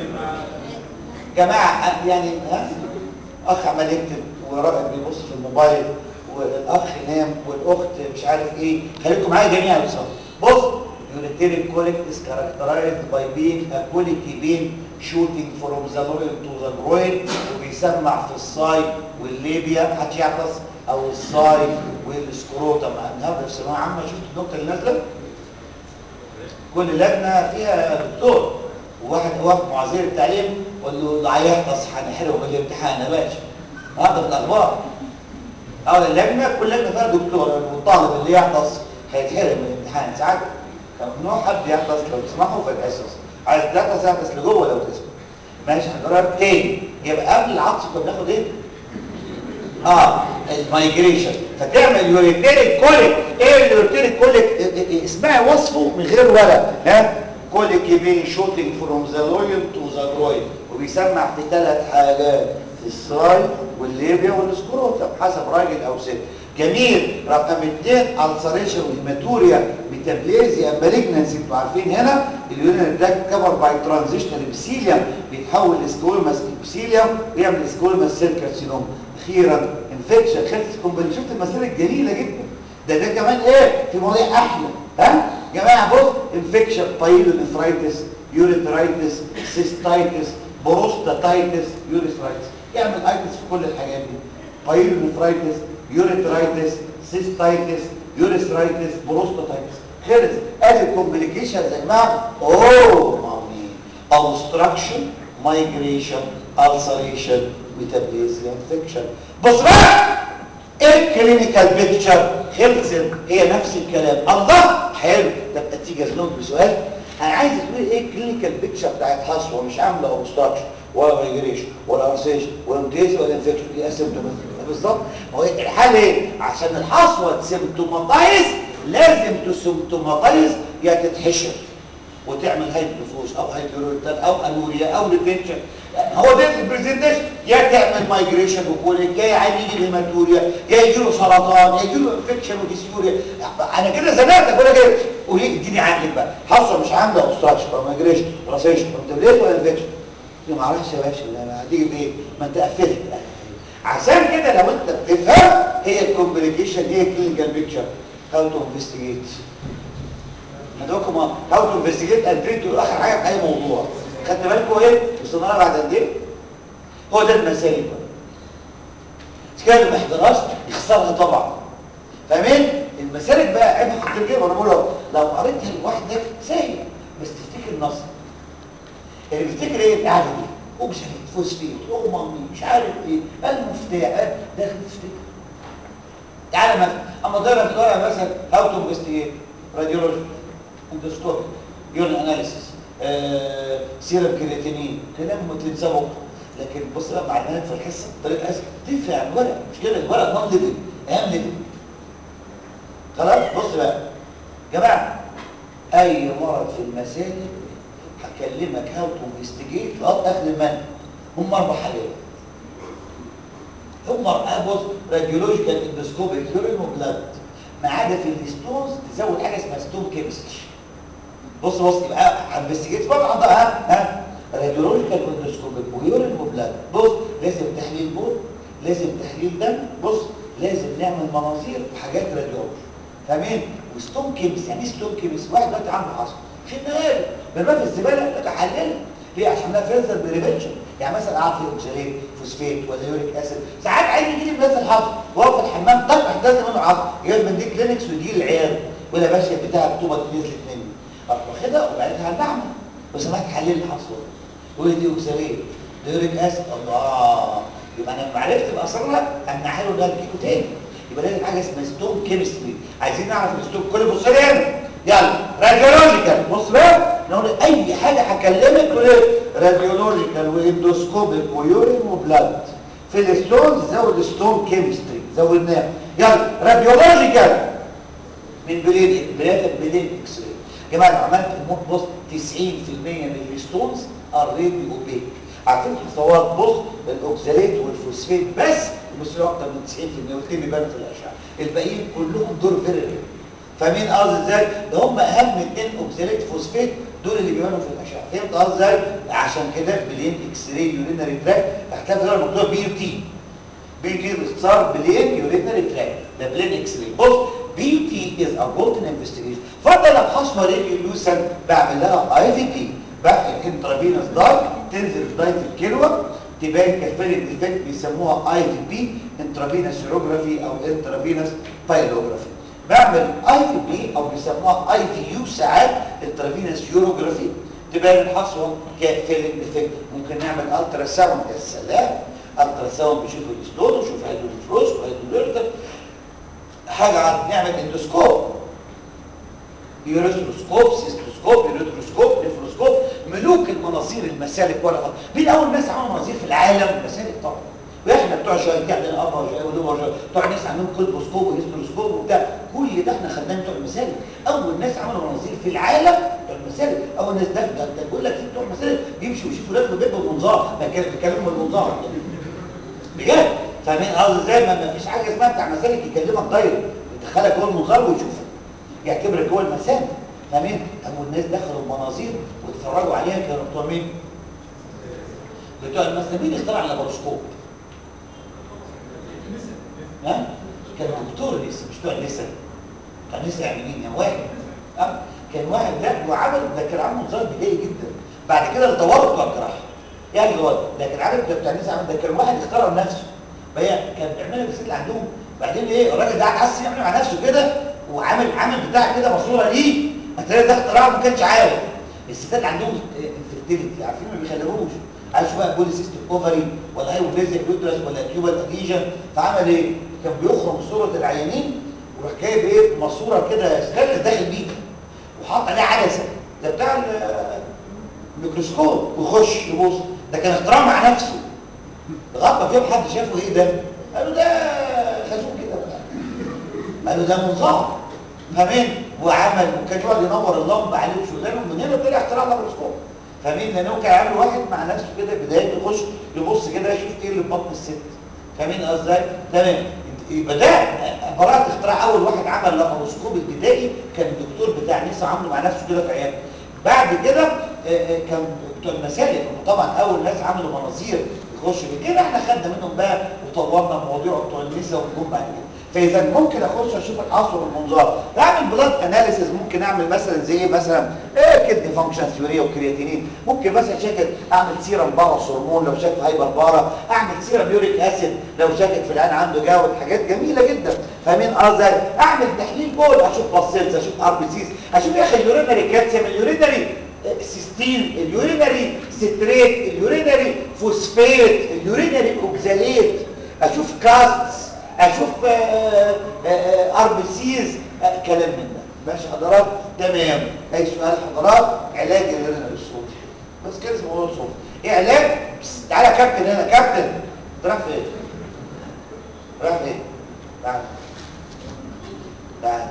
جماعه يعني ها اخ عمال يكتب ورائد بيبص في الموبايل والاخ نام والاخت مش عارف ايه خليكم معايا جميعا بصراحه بص urinary colic is characterized by being a colicky vein shooting from the loin to the groin وبيسمع في الصاي والليبيا محدش يعطس او الصاي والسكروتم النهارده في ثانويه عامه شفت النقطه اللي نازله كل لجنه فيها دكتور وواحد واقف مع وزير التعليم وقال له ده هيحفظ هنحرقه من الامتحان يا باشا هذا في الاخبار اول اللجنه كل لجنه فيها دكتور والطالب اللي يحفظ هيتحرق من الامتحان ساعات ممنوع حد يحفظ لو تسمحوا في الحصص عايز تحفظ يحفظ لجوه لو تسمح ماشي هنجرب تاني يبقى قبل العطس كنا بناخد ايه اه المايجريشن فتعمل يوريتيريك كوليك ايه اليوريتيريك كوليك اسمها وصفه من غير ورق ها كوليك بين شوتنج فروم ذا لوين تو ذا جروين وبيسمع في ثلاث حاجات الصاي والليبيا والسكروتم حسب راجل او ست جميل رقم اثنين السريشن وهيماتوريا ميتابليزيا مالجنسي انتوا عارفين هنا اليورين ده كفر باي ترانزيشنال ابسيليوم بيتحول لسكولماس ابسيليوم ويعمل سكولماس سيل كارسينوم اخيرا انفكشن خلص كومبل شفت المسائل الجميله جدا ده ده كمان ايه في مواضيع احلى ها جماعه بص انفكشن بايلونيفرايتس يوريترايتس سيستايتس بروستاتايتس يوريثرايتس يعمل ايتس في كل الحاجات دي بايلونيفرايتس يوريترايتس سيستايتس يوريثرايتس بروستاتايتس خلص ادي الكومبليكيشنز يا جماعه اوه مامي obstruction migration ulceration metaplasia infection بص بقى ايه الكلينيكال بيكتشر خلصت هي نفس الكلام الله حلو طب تيجي ازنق بسؤال انا عايز تقول ايه الكلينيكال بيكتشر بتاعت حصوه مش عامله اوبستراكشن ولا مايجريشن ولا ارسيشن ولا امتياز ولا انفكشن دي اسيمتوماتيك بالظبط هو الحل ايه عشان الحصوه تسيمتوماتايز لازم تسيمتوماتايز يا تتحشر وتعمل هايدروفوز او هايدروتال او انوريا او ريتنشن هو ده البرزنتيشن يا تعمل مايجريشن وكوليك يا عيل يجي هيماتوريا يا يجي له سرطان يا يجي له انفكشن وديسيوريا انا كده زنقتك ولا كده قولي اديني عقلك بقى حصل مش عامله اوبستراكشن ولا مايجريشن ولا سيشن ولا ولا انفكشن ما اعرفش يا باشا لا هتيجي بايه ما انت قفلت عشان كده لو انت بتفهم هي الكومبليكيشن هي الكلينيكال بيكتشر هاو تو انفستيجيت هدوكم هاو تو انفستيجيت اند تريت اخر حاجه في اي موضوع خدت بالكم ايه وصلنا بعد قد ايه هو ده المسائل بقى مش كده اللي ما يحضرهاش يخسرها طبعا فاهمين المسالك بقى عيبها خطير كده وانا بقول لو قريتها لوحدك سهله بس تفتكر نص اللي بيفتكر ايه القعده دي اوكسجين فوسفيت اومامي مش عارف ايه المفتاح ده تفتكر تعالى مثلا اما ضرب ضرب مثلا هاو تو انفستيجيت راديولوجي اندوسكوبي يورين اناليسيس آه، سيرم كرياتينين كلام متلزمه لكن بص بقى معلومات في الحصه طريقه حصه تنفع عن الورق مش كده الورق نون ليفل اهم ليفل خلاص بص بقى جماعه اي مرض في المسالك هكلمك هاو تو انفستيجيت لغايه اخر المنهج هم اربع حاجات هم بص راديولوجيكال اندوسكوبيك يورين وبلاد ما عدا في الستونز تزود حاجه اسمها ستون كيمستري بص بص يبقى انفستيجيت بقى عندها ها ها راديولوجيكال اندوسكوبيك ويورين وبلاد بص لازم تحليل بول لازم تحليل دم بص لازم نعمل مناظير وحاجات راديولوجي فاهمين وستون كيمس يعني ايه ستون كيمس واحد دلوقتي عنده حصر خدنا له بالباب في الزباله لك احللها ليه عشان ده فلتر بريفنشن يعني مثلا قاعد في اوكساليت فوسفيت ولا يوريك اسيد ساعات عايز يجي لي بنفس الحصر وهو في الحمام طب احتاج منه عصر يقول من دي كلينكس ويجي العيال ولا باشا بتاع الطوبه نزلت مني اروح واخدها وبعدها هنعمل بس ما تحلل الحصر يقول لي دي اوكساليت ده يوريك اسيد الله يبقى انا لما عرفت باسرارها امنعها له ده كيلو تاني يبقى لازم حاجه اسمها ستون كيمستري عايزين نعرف الستون كل بص لي هنا يلا راديولوجيكال بص بقى نقول اي حاجه هكلمك تقول ايه راديولوجيكال واندوسكوبيك ويورين وبلاد في الستون زود ستون كيمستري زودناه يلا راديولوجيكال من بلين بلاد بلين اكس راي يا جماعه لو عملت الموت بص 90% من الستونز اريدي اوبيك عارفين حصوات بص الاوكساليت والفوسفيت بس يمثلوا اكتر من 90% والاثنين بيبانوا في الاشعه الباقيين كلهم دور فيري فاهمين قصدي ازاي ده هم اهم اثنين اوكساليت فوسفيت دول اللي بيبانوا في الاشعه فهمت قصدي ازاي عشان كده بلين اكس راي يورينري تراك هتلاقي في المكتوب بي يو تي بي يو تي باختصار بلين يورينري تراك ده بلين اكس راي بص بي يو تي از امبورتنت انفستيجيشن فضل ابحاث مريض لوسن بعمل لها اي في بي بقى الانترافينوس دارك تنزل في دايت الكلوه تبان كالفيري ديفكت بيسموها اي في بي انترافينوس سيروجرافي او انترافينوس بايلوجرافي بعمل اي في بي او بيسموها اي في يو ساعات انترافينوس يوروجرافي تبان الحصوه كفيري ديفكت ممكن نعمل الترا ساوند يا سلام الترا ساوند بيشوف الاستون ويشوف هيدروفلوس وهيدروليرتر حاجه نعمل اندوسكوب يوريثروسكوب سيستوسكوب يوريثروسكوب نفروسكوب ملوك المناظير المسالك ورقه مين اول ناس عملوا مناظير في العالم مسالك طبعا واحنا بتوع شويه عندنا ابا وشويه ولوبا وشويه بتوع ناس عندهم كولبوسكوب وهيستروسكوب وبتاع كل ده احنا خدناه بتوع المسالك اول ناس عملوا مناظير في العالم بتوع المسالك اول ناس ده ده ده بقول لك في بتوع المسالك بيمشوا ويشوفوا رجله بيبقى بالمنظار ما كانوا بيتكلموا بالمنظار بجد فاهمين قصدي ازاي ما فيش حاجه اسمها بتاع مسالك يكلمك دايركت يدخلك جوه المنظار ويشوفك يعتبرك جوه المسام فاهمين اول ناس دخلوا المناظير واتفرجوا عليها كانوا بتوع مين بتوع المسام مين اخترع اللابروسكوب ها كان دكتور لسه مش بتوع لسه كان لسه يعني مين يعني واحد ها كان واحد ده وعمل ده كان عامل منظار بدائي جدا بعد كده اتطوروا بتوع الجراحه يعني هو لكن عارف ده بتاع لسه عمل ده كان واحد اخترع لنفسه فهي كان بيعملها في الست عندهم بعدين ايه الراجل ده قاعد عايز يعمل مع نفسه كده وعامل عامل بتاع كده ماسوره ليه هتلاقي ده اختراع ما كانش عارف الستات عندهم انفيرتيليتي عارفين ما بيخلفوش عايش بقى بوليسيستيك اوفري ولا هايبوبليزيا يوترس ولا تيوبال اديجن فعمل ايه كان بيخرم صوره العيانين وراح جايب ايه ماسوره كده ستانلس داخل بيها وحط عليها عدسه ده بتاع الميكروسكوب ويخش يبص ده كان اختراع مع نفسه لغايه ما فيهم حد شافه ايه ده قالوا ده خازوق كده قالوا ده منظار فاهمين وعمل وكان يقعد ينور اللمبه عليه وشغلانه من هنا طلع اختراع اللابروسكوب فاهمين لانه كان عامل واحد مع نفسه كده بدايه يخش يبص كده يشوف ايه اللي في بطن الست فاهمين قصدي تمام يبقى ده براءه اختراع اول واحد عمل لابروسكوب البدائي كان الدكتور بتاع نسا عامله مع نفسه كده في عياده بعد كده كان بتوع المسالك طبعا اول ناس عملوا مناظير يخشوا كده احنا خدنا منهم بقى وطورنا مواضيع بتوع النسا ونجوم بعد كده فاذا ممكن اخش اشوف العصر والمنظار اعمل بلاد اناليسيز ممكن اعمل مثلا زي مثلا ايه كدني فانكشن ثيوريا وكرياتينين ممكن مثلا شاكك اعمل سيرم باروس هرمون لو شاك هايبر بارا اعمل سيرم يوريك اسيد لو شاكك في العين عنده جاود حاجات جميله جدا فاهمين قصدي اعمل تحليل بول اشوف باسيلز اشوف ار بي سيز اشوف يا اخي اليورينري كالسيوم اليورينري سيستين اليورينري ستريت اليورينري فوسفات اليورينري اوكزاليت اشوف كاستس اشوف ار بي سيز كلام من ده ماشي حضرات تمام اي سؤال حضرات علاج اليورينري الصوت بس كده اسمه هو صوت ايه علاج بس تعالى يا كابتن هنا كابتن راح فين راح فين تعال تعال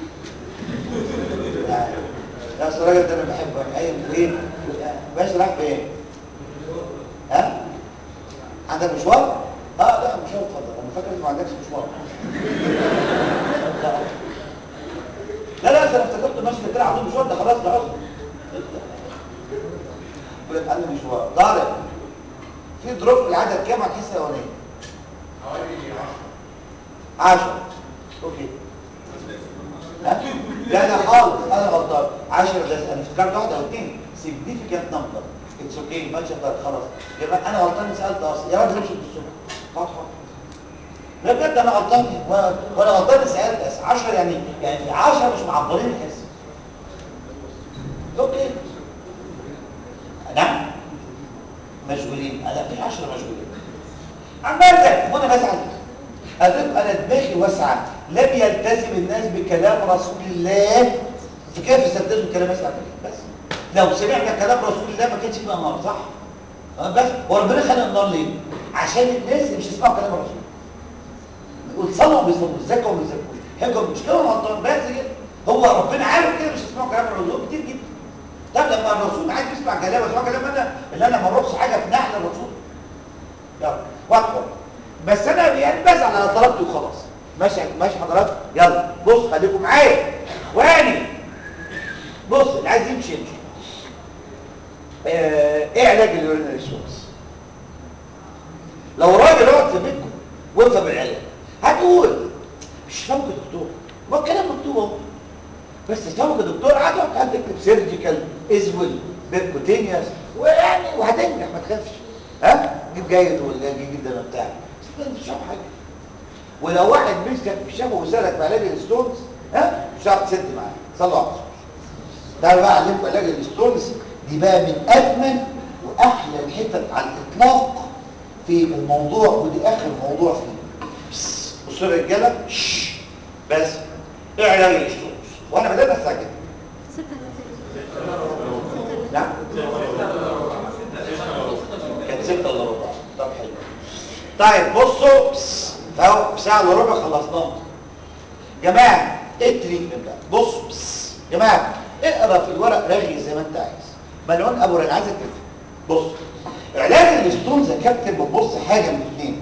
تعال يا أصل الراجل ده انا بحبه يعني اي ايه ماشي راح فين ها عندك مشوار اه لا مشوار اتفضل انا فاكر ما عندكش مشوار عنده مشوار ده خلاص ده عذر يقول لك عنده مشوار طارق في دروب في العدد كام على الحصه الاولانيه حوالي 10 10 اوكي ها؟ لا لا خالص انا غلطان 10 ده انا افتكرت واحده او اثنين significant number اتس اوكي ماشي يا طارق خلاص يا جماعه انا غلطان سالت اصلا يا راجل امشي بالصبح حاضر حاضر لا بجد انا غلطان و- وانا غلطان سالت بس 10 يعني يعني في 10 مش معبرين الحس اوكي نعم مشغولين انا في 10 مشغولين عمال وانا بزعل أدب أنا دماغي واسعة لم يلتزم الناس بكلام رسول الله فكيف يستلزموا كلام يسمع بس لو سمعنا كلام رسول الله ما كانش فيها نار صح؟ آه بس وربنا خلق النار ليه؟ عشان الناس اللي مش يسمعوا كلام الرسول يقول صلوا بيصلوا زكوا ما بيزكوش هيكون مش كده غلطان بس كده هو ربنا عارف كده مش يسمعوا كلام الرسول كتير جدا طب لما الرسول عايز يسمع كلام يسمع كلام انا اللي انا ما اروحش حاجه في نحل الرسول يلا واضحه بس انا يعني بزعل انا طلبت وخلاص ماشي ماشي حضرتك يلا بص خليكم معايا اخواني بص اللي عايز يمشي يمشي آه، ايه علاج اليورينري سورس لو راجل يقعد في بيتكم ويفهم العلاج هتقول مش فاهمك يا دكتور ما الكلام مكتوب اهو بس فاهمك يا دكتور هتقعد هتكتب سيرجيكال ازول بيركوتينيوس ويعني وهتنجح ما تخافش ها جيب جيد ولا جيد جدا وبتاع بس انت مش فاهم حاجه ولو واحد مسكك في الشفه وسالك في علاج الستونز ها مش هتعرف تسد معاه صلوا على الرسول تعالوا بقى اعلمكم علاج الستونز دي بقى من اجمل واحلى الحتت على الاطلاق في الموضوع ودي اخر موضوع فيه بس بصوا يا رجاله شش. بس ايه علاج الستونز وانا بدات استعجل نعم كانت ستة الا ربع طب حلو طيب بصوا بس اهو ساعة الا ربع خلصناه جماعة ايه التريتمنت بقى بصوا بس جماعة اقرا في الورق رغي زي ما انت عايز ملعون ابو انا عايزك تفهم بص علاج الاستونز يا كابتن بتبص حاجة من اثنين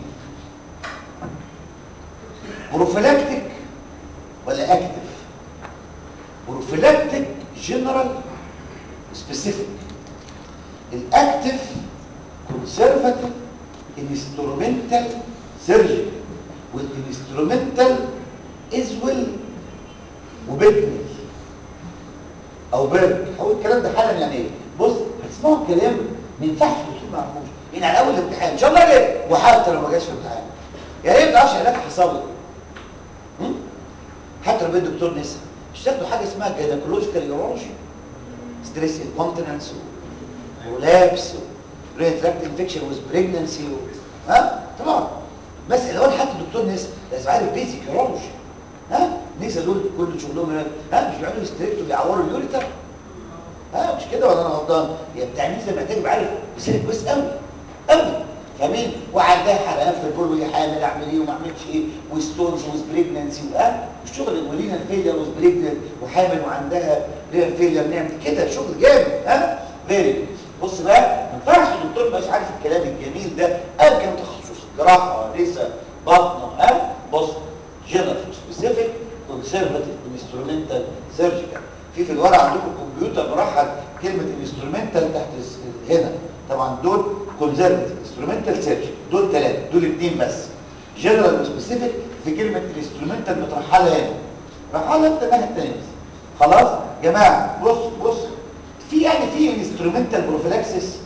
بروفيلاكتيك ولا اكتف بروفيلاكتيك جنرال سبيسيفيك الاكتف كونسرفاتيف انسترومنتال سيرجري والانسترومنتال ازول وبيتنل او بيرك هو الكلام ده حالا يعني ايه بص هتسمعوا كلام ما ينفعش الدكتور ما يعرفوش يعني على اول الامتحان ان شاء الله ليه وحتى لو ما جاش في الامتحان يا ريت ما تعرفش علاج حصوي هم؟ حتى لو بقيت دكتور نسا مش تاخدوا حاجه اسمها جينيكولوجيكال يورولوجي ستريس انكونتيننس ولابس ريتراكت انفكشن ويز بريجننسي ها طبعا بس لو حتى دكتور نسا لازم عارف بيزك يورولوجي ها نسا دول كل شغلهم هناك. ها مش بيعملوا ستريكت وبيعوروا اليوريتر ها مش كده ولا انا غلطان يا بتاع نسا محتاج يبقى عارف بيسيرك كويس قوي قوي فاهمين وعندها حرقان في البول وهي حامل اعمل ايه وما اعملش ايه وستونز ويز بريجننسي ها الشغل ولينا فيلر ويز بريجننت وحامل وعندها ريال فيلر نعمل كده شغل جامد ها فيري بص بقى ما ينفعش الدكتور مش عارف الكلام الجميل ده قال كام تخصص جراحه لسه بطنه ها بص جنرال سبيسيفيك كونسرفاتيف انسترومنتال سيرجيكال في في الورق عندكم الكمبيوتر مرحل كلمه انسترومنتال تحت الس- هنا طبعا دول كونسرفاتيف انسترومنتال سيرجيكال دول ثلاثه دول اثنين بس جنرال وسبيسيفيك في كلمه انسترومنتال مترحله هنا رحلها انت الناحيه الثانيه بس خلاص جماعه بص بص في يعني في انسترومنتال بروفيلاكسس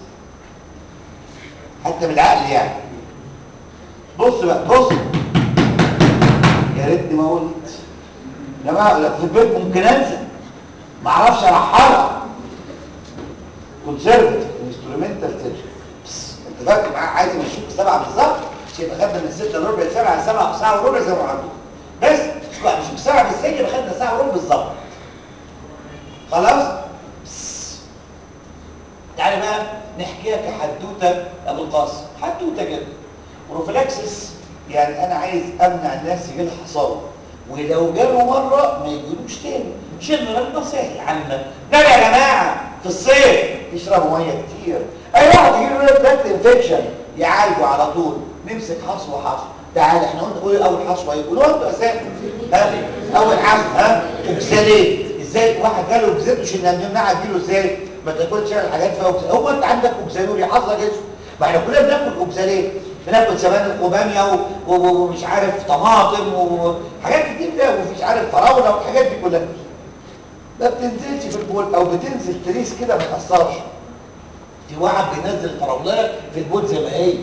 حتى بالعقل يعني بص بقى بص يا ريتني ما قلت يا جماعه لا في البيت ممكن انسى ما اعرفش ارحلها كونسرفتيف انسترومنتال سيرجري بس انت فاكر معايا عايز امشيك سبعه بالظبط مش يبقى خدنا من 6 لربع سبعه سبعه ساعه وربع زي ما عندكم بس مش بقى مش ساعه بالسجن يبقى خدنا ساعه وربع بالظبط خلاص بس. تعالى بقى نحكيها كحدوته ابو القاسم حدوته كده بروفيلاكسس يعني انا عايز امنع الناس يجي لها حصاوه ولو جاله مره ما يجيلوش تاني جنرال نصائح عامه ده يا جماعه في الصيف يشربوا ميه كتير اي واحد يجي له بلاك انفكشن يعالجه على طول نمسك حصوه حصوه تعالى احنا قلنا قول اول حصوه يقولوا انتوا اساسا ها اول حصوه ها اوكساليت ازاي واحد جاله اوكسالوريا مش ان نمنعها تجيله ازاي ما تاكلش الحاجات فيها اوكسالوريا هو انت عندك اوكسالوريا حظك اسود ما احنا كلنا بناكل اوكساليه بناكل سبانخ وباميه و- و- ومش عارف طماطم وحاجات كتير ده ومش عارف فراوله والحاجات دي كلها ما بتنزلش في البول او بتنزل تريس كده ما تاثرش في واحد بينزل فراوله في البول زي ما هي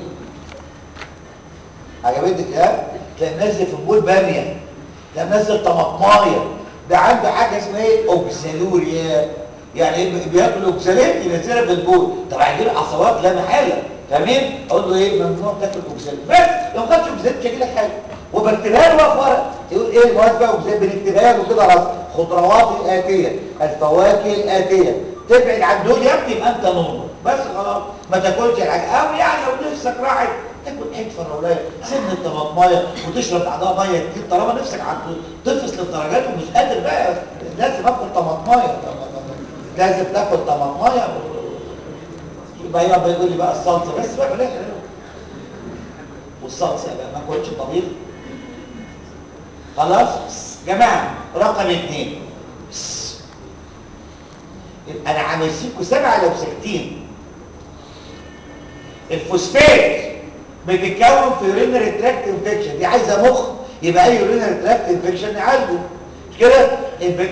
عجبتك ها تلاقي منزل في البول باميه تلاقي منزل طماطمايه ده عنده حاجه اسمها ايه اوكسالوريا يعني إيه؟ بياكل اوكسالات ينزلها في البول طب هيجيله عصبات لا محاله فاهمين اقول له ايه ممنوع تاكل اوكسالات بس لو ما خدتش اوكسالات مش هيجي لك حاجه وبكتبها له بقى في ورق يقول ايه المواد بقى اوكسالات بنكتبها له كده راس خضروات الاتيه الفواكه الاتيه تبعد عن دول يا ابني يبقى انت نورمال بس خلاص ما تاكلش الحاجه او يعني لو نفسك راحت تاكل حته فراولايه سن الطماطمايه وتشرب بعدها ميه كتير طالما نفسك عم تفصل للدرجات ومش قادر بقى لازم اكل طماطمايه لازم تاكل طماطمايه يبقى يبقى يقول لي بقى الصلصه بس بقى بلاش والصلصه بقى ما اكلش طبيخ خلاص جماعه رقم اثنين يبقى انا همسكوا سبعه لو ساكتين الفوسفات بتتكون في يورينري تراكت انفكشن دي عايزه مخ يبقى اي يورينري تراكت انفكشن نعالجه مش كده الب-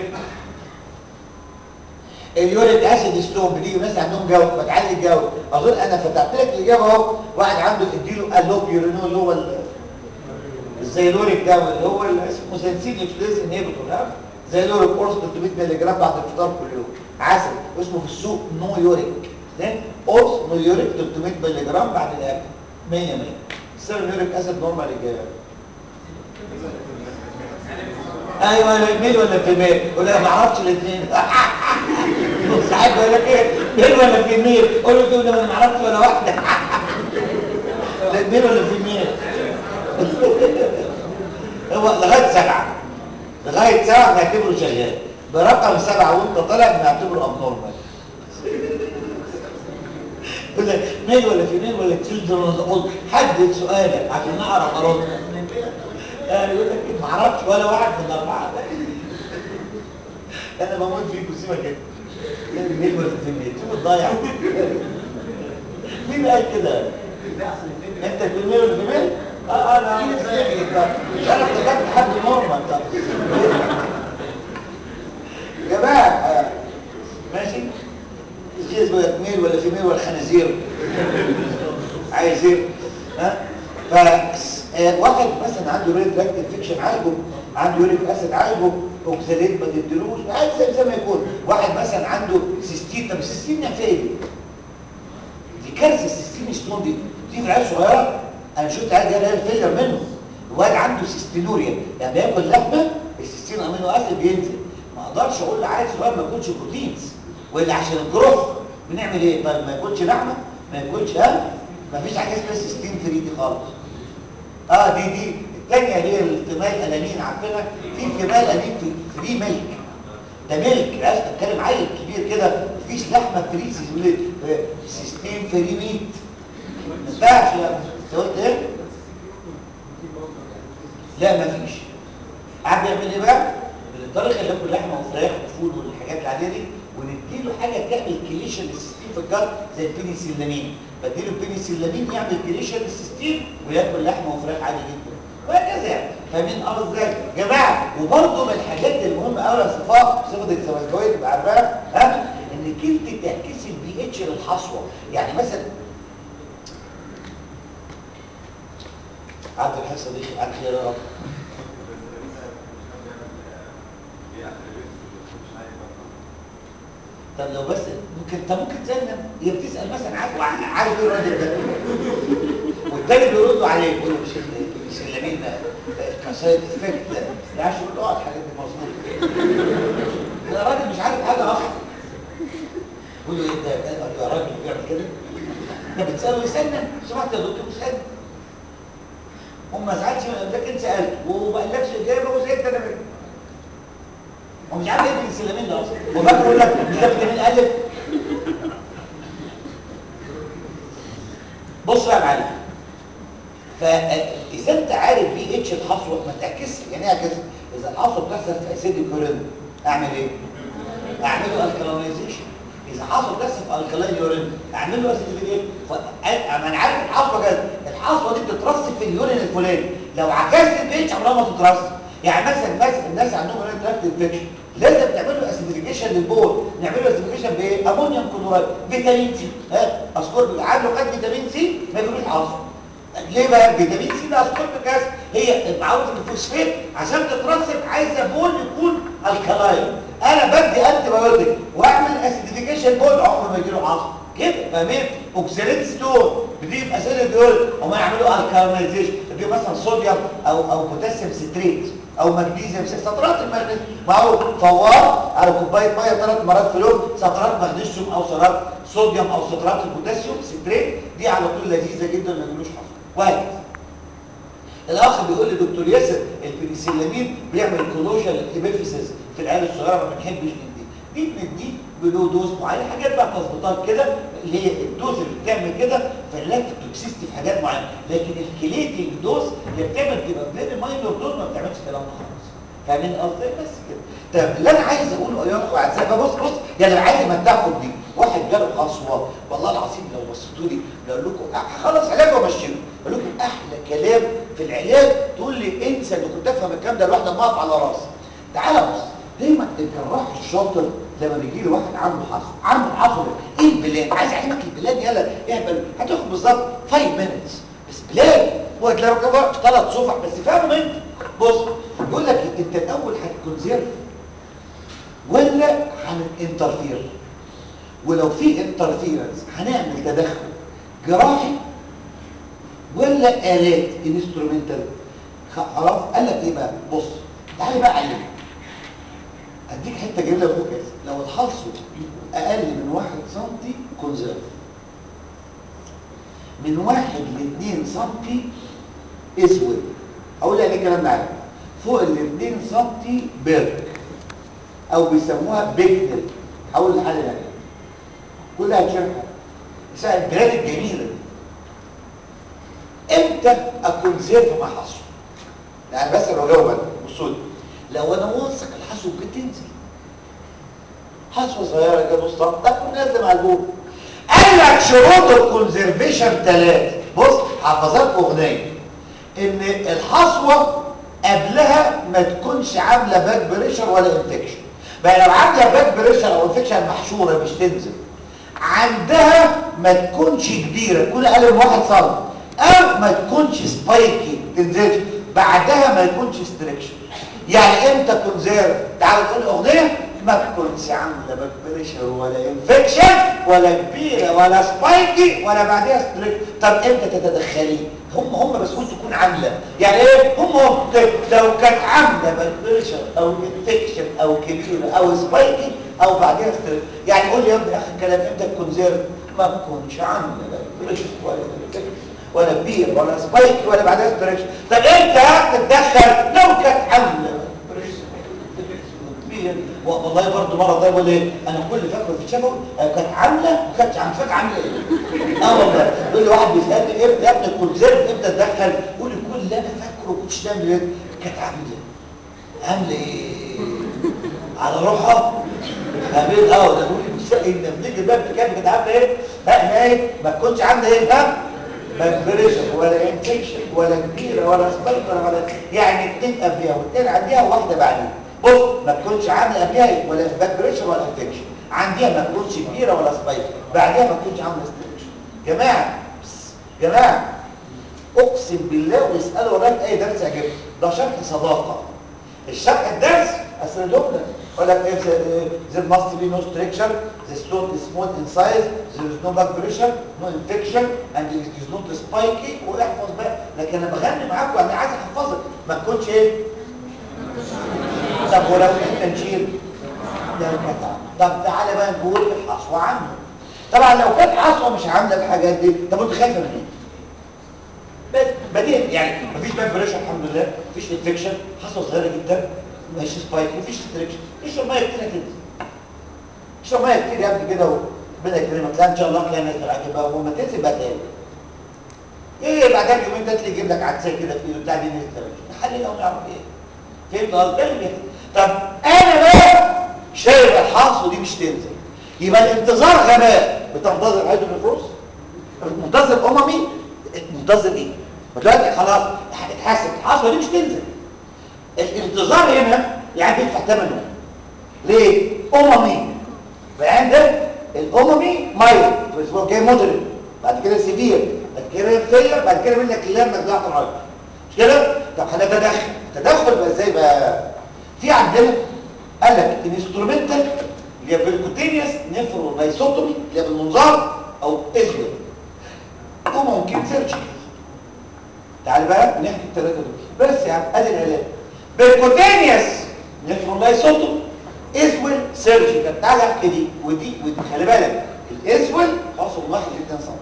اليوريك اسيد ستون بتيجي ناس عندهم جوت بتعالج الجوت اظن انا فتحت لك الاجابه اهو واحد عنده اديله اللوب يورينول اللي هو ال- الزيلوريك ده اللي هو ال- اسمه سنسين اكسبريس انهبيتور ها زيلوريك قرص 300 مللي جرام بعد الفطار كل يوم عسل اسمه في السوق نو يوريك ده قرص نو يوريك 300 مللي جرام بعد الاكل 100 100 السيرم يوريك اسيد نورمال اجابه ايوه ميل ولا في ميل ولا ما اعرفش الاثنين ساعات بيقول لك ايه ميل ولا في ميل قول له كده ما اعرفش ولا واحده لا ميل ولا في ميل هو لغايه سبعه لغايه سبعه بنعتبره شغال برقم سبعه وانت طالع بنعتبره ابنورمال يقول لك ميل ولا في ميل ولا تشيلدرن ولا اولد حدد سؤالك عشان نعرف ارد يعني يقول لك إيه، ما اعرفش ولا واحد من الاربعه انا بموت فيك وسيبك كده مين ولا في مين شوف الضايع مين قال كده انت في الميل ولا في ميل اه انا مش انا افتكرت حد نورمال طب يا جماعه آه، ماشي جيز ولا ميل ولا في ميل ولا خنازير عايز ايه ها ف آه، واحد مثلا عنده ريد تراكت انفكشن عالجه عنده يوريك اسيد عالجه اوكساليت ما تديلوش عادي زي زي ما يكون واحد مثلا عنده سيستين طب السيستين نعمل فيها ايه دي؟ دي كارثه السيستين ستون دي دي في العيال صغيره انا شفت عيال جايه الفيلر منه الواد عنده سيستينوريا يعني بياكل لحمه السيستين امينو اسيد بينزل ما اقدرش اقول لعيل صغير ما ياكلش بروتينز ولا عشان الجروث بنعمل ايه طيب ما ياكلش لحمه ما ياكلش ها ما فيش حاجه اسمها سيستين فري دي خالص اه دي دي الثانيه هي الفيمايل الانين عارفينها في فيمايل انين في فري ميلك ده ميلك عايز تتكلم عيل كبير كده مفيش لحمه فري سيستين فري ميت ما ينفعش يا أنت قلت ايه لا مفيش عارف يعمل ايه بقى الطريقه اللي ياكل لحمه وفراخ وفول والحاجات العاديه دي ونديله حاجه تعمل كليشن للسيستين في الجلد زي البينيسيلامين بديله البينيسيلامين يعمل كليشن للسيستين وياكل لحمه وفراخ عادي جدا وهكذا يعني فاهمين اه ازاي يا جماعه وبرده من الحاجات المهمه قوي يا صفاء صفه الزملكاويه تبقى عارفاها ها ان كلمه تعكس البي اتش للحصوه يعني مثلا عدى الحصه دي على خير يا رب طب لو بس ممكن طب ممكن تسالنا هي بتسال مثلا عارف عارف ايه الراجل ده والتاني بيردوا عليه يقول له مش ال- مش اللمين ده كسايد افكت ده لا عشان يقول له اه الحاجات دي مظبوطه ده راجل مش عارف حاجه اصلا يقول له ايه ده ده يا راجل بيعمل كده ده بتساله يسالنا سمعت يا دكتور اسالني هم ما زعلش لكن سالت وما قالكش اجابه وزعلت انا منه هو مش عارف ايه ابن السلامين ده اصلا هو فاكر يقول لك مش ده فيتامين الف بص بقى يا معلم فاذا انت عارف بي اتش الحصوه ما تعكسش يعني ايه اعكس اذا الحصوه بتحصل في اسيد الكورين اعمل ايه اعمل له الكالينايزيشن اذا حصل كسر في الكالين يورين اعمل له اسيديفيكيشن اما انا عارف الحصوه كده الحصوه دي بتترص في اليورين الفلاني لو عكست البيتش عمرها ما تترص يعني مثلا مثلا الناس عندهم يورين تراكت انفكشن لازم نعمل له اسيديفيكيشن للبول نعمل له اسيديفيكيشن بايه امونيوم كلورايد فيتامين سي ها اذكر عنده قد فيتامين سي ما يجيبوش حصوه ليه بقى فيتامين سي ده اذكر بكاس هي معروف ان الفوسفات عشان تترسب عايزه بول يكون الكلاين انا بدي انتي بايوتيك واعمل اسيديفيكيشن بول عمره ما يجيله عصب كده فاهمين اوكساليت ستون بتجيب اسيد دول هم يعملوا الكالينايزيشن بيجيب مثلا صوديوم او او بوتاسيوم ستريت او مغنيسيوم سطرات المغنيسيوم معروف فوار على كوبايه ميه ثلاث مرات في اليوم سطرات مغنيسيوم او سطرات صوديوم او سطرات البوتاسيوم ستريت دي على طول لذيذه جدا ما يجيلوش حصل واحد الاخ بيقول لي دكتور ياسر البنسلامين بيعمل كولوجن للابيفيسز في العيال الصغيره ما بنحبش نديه دي بنديه بلو دوز معينه حاجات بقى تظبيطات كده اللي هي الدوز اللي بتعمل كده في علاج التوكسيستي في حاجات معينه لكن الكليتنج دوز اللي بتعمل تبقى فيري ماينور دوز ما بتعملش الكلام ده خالص فاهمين قصدي بس كده طب اللي انا عايز اقوله ايها الاخوه اعزائي بص بص يعني عايز امتعكم دي واحد جاله خصوه والله العظيم لو بصيتوا لي لو لكم هخلص علاج وامشيه اقول لكم احلى كلام في العلاج تقول لي انسى اللي كنت افهم الكلام ده لوحده ما اقف على راسي تعالى بص دايما الجراح الشاطر لما بيجي له واحد عنده حصر عنده حصر ايه البلاد عايز اعلمك البلاد يلا اهبل هتاخد بالظبط 5 minutes بس بلاد هو تلاقي ثلاث صفح بس فاهمه انت بص يقول لك انت الاول هتكونسيرف ولا هننترفير ولو في انترفيرنس هنعمل تدخل جراحي ولا آلات انسترومنتال خلاص قال لك ايه بقى بص تعالى بقى علمك اديك حته جميله فوق كده لو الحصو اقل من 1 سم كونزيرف من 1 ل 2 سم اسود اقول يعني الكلام ده عارف فوق ال 2 سم بيرك او بيسموها بيكنل هقول لحد يعني كلها هتشرحها ساعة البلاد الجميلة دي امتى اكون زيرف مع حصو يعني بس لو جاوب بصوا لي لو انا واثق الحصو بتنزل حصوه صغيره كده نص سم تكون نازله مع البول قال لك شروط الكونزرفيشن ثلاثه بص حفظات اغنيه ان الحصوه قبلها ما تكونش عامله باك بريشر ولا انفكشن بقى لو عامله باك بريشر او انفكشن محشوره مش تنزل عندها ما تكونش كبيره تكون اقل من 1 سم او ما تكونش سبايكي تنزلش بعدها ما يكونش ستريكشن يعني امتى كونزيرف تعالوا نقول اغنيه ما تكونش عامله باك بريشر ولا انفكشن ولا كبيره ولا سبايكي ولا بعدها ستريكشن طب امتى تتدخلي هم هم بس قلت تكون عامله يعني ايه هم هم لو كانت عامله باك بريشر او انفكشن او كبيره او سبايكي او بعدها ستريكشن يعني قول لي يا ابني اخر كلام امتى كونزيرف ما تكونش عامله باك بريشر ولا انفكشن ولا كبير ولا سبايك ولا بعدها ستريكشن طب انت هتتدخل لو كانت عامله كبير والله برضه مره طيب ولا ايه انا كل فاكره في شافه كانت عامله ما كانتش عامله فاكره عامله ايه اه والله يقول لي واحد بيسالني امتى يا ابني الكونسيرف امتى اتدخل يقول لي كل اللي انا فاكره كنتش تعمل ايه كانت عامله عامله ايه على روحها فاهمين اه ده بيقول لي مش فاهم ان بنيجي بقى بتتكلم كانت عامله ايه ها ايه ما تكونش عامله ايه ها ما بريشر ولا انفكشن ولا كبيره ولا سبايكر ولا يعني اتنين قبلها واثنين عندها وواحده بعدين بص ما تكونش عامله قبلها ولا باك بريشر ولا انفكشن عندها ما تكونش كبيره ولا سبايكر بعدها ما تكونش عامله ستريكشن جماعه بس جماعه اقسم بالله واسالوا وراك اي درس يعجبك ده شرح صداقه الشرح الدرس اسردهم لك يقول لك ايه there must be no structure the stone is small in size there is no back pressure no infection and it is not spiky واحفظ بقى لكن انا بغني معاكم انا عايز احفظك ما تكونش ايه طب ولو انت نشيل ده كده طب تعالى بقى نقول الحصوه عامله طبعا لو كانت حصوه مش عامله الحاجات دي طب انت خايفه من ايه بس بديهي يعني مفيش باك بريشر الحمد لله مفيش انفكشن حصوه صغيره جدا مفيش سبايك مفيش ستريكشن اشرب ميه كتير هتنزل اشرب ميه كتير يا ابني كده وربنا يكرمك لا ان شاء الله تلاقي الناس العجيب بقى وما تنزل بقى تاني ايه بعدها بيومين ده تلاقي يجيب لك عدسيه كده في ايده بتاع دي نزل حل لو يعرف ايه فهمت قصدي ده اللي بيحصل طب انا بقى شايف الحصوه دي مش تنزل يبقى الانتظار غباء بتنتظر هيدروفروس منتظر اممي منتظر ايه دلوقتي خلاص هتتحاسب الحصوه دي مش تنزل الانتظار هنا يعني بيدفع ثمنه ليه اممي فعندك الاممي مايل الاسبوع جاي مودرن بعد كده سيفير بعد كده فيلر بعد كده يقول لك لا مجزعه الراجل مش كده طب هنتدخل التدخل بقى ازاي بقى في عندنا قال لك انسترومنتال اللي هي بالكوتينيوس نفرو لايسوتومي اللي هي بالمنظار او ازول وممكن سيرجري تعال بقى نحكي الثلاثه دول بس يا عم ادي العلاج بالكوتينيوس نفرو لايسوتومي ازول سيرجيكال تعال احكي دي ودي ودي خلي بالك الازول حاصل 1 ل 2 سم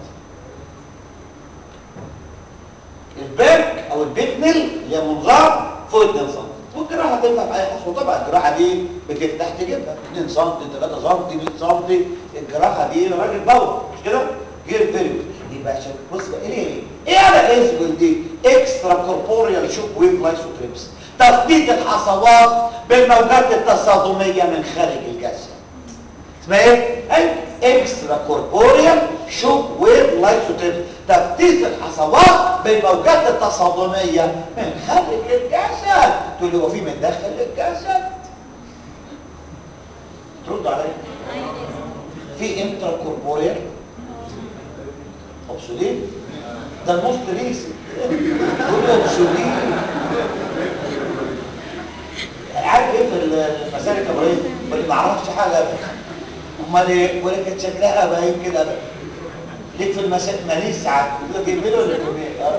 الباك او البيكنل اللي هي منظار فوق 2 سم والجراحه تنفع في اي حصوه طبعا الجراحه دي بتفتح تجيبها 2 سم 3 سم 100 سم الجراحه دي راجل باور مش كده غير فيريو يبقى عشان بص بقى ايه ايه ايه على ازول دي اكسترا كوربوريال شوك ويف لايسوتريبس تثبيت الحصوات بالموجات التصادميه من خارج الجسد اسمها ايه اي اكسترا كوربوريال شوك ويف لايسوتريبس تفتيت الحصوات بالموجات التصادميه من خارج الجسد تقول لي هو في من داخل الجسد ترد عليا في انترا كوربوريال اوبسوليت ده الموست ريسنت كل اوبسوليت عارف ايه في المسائل الكبريه واللي ما اعرفش حاجه ابدا امال ايه ولا كانت شكلها باين كده ابدا ليك في المسائل ماليش ساعات يقول لك يعملوا ولا كميه ها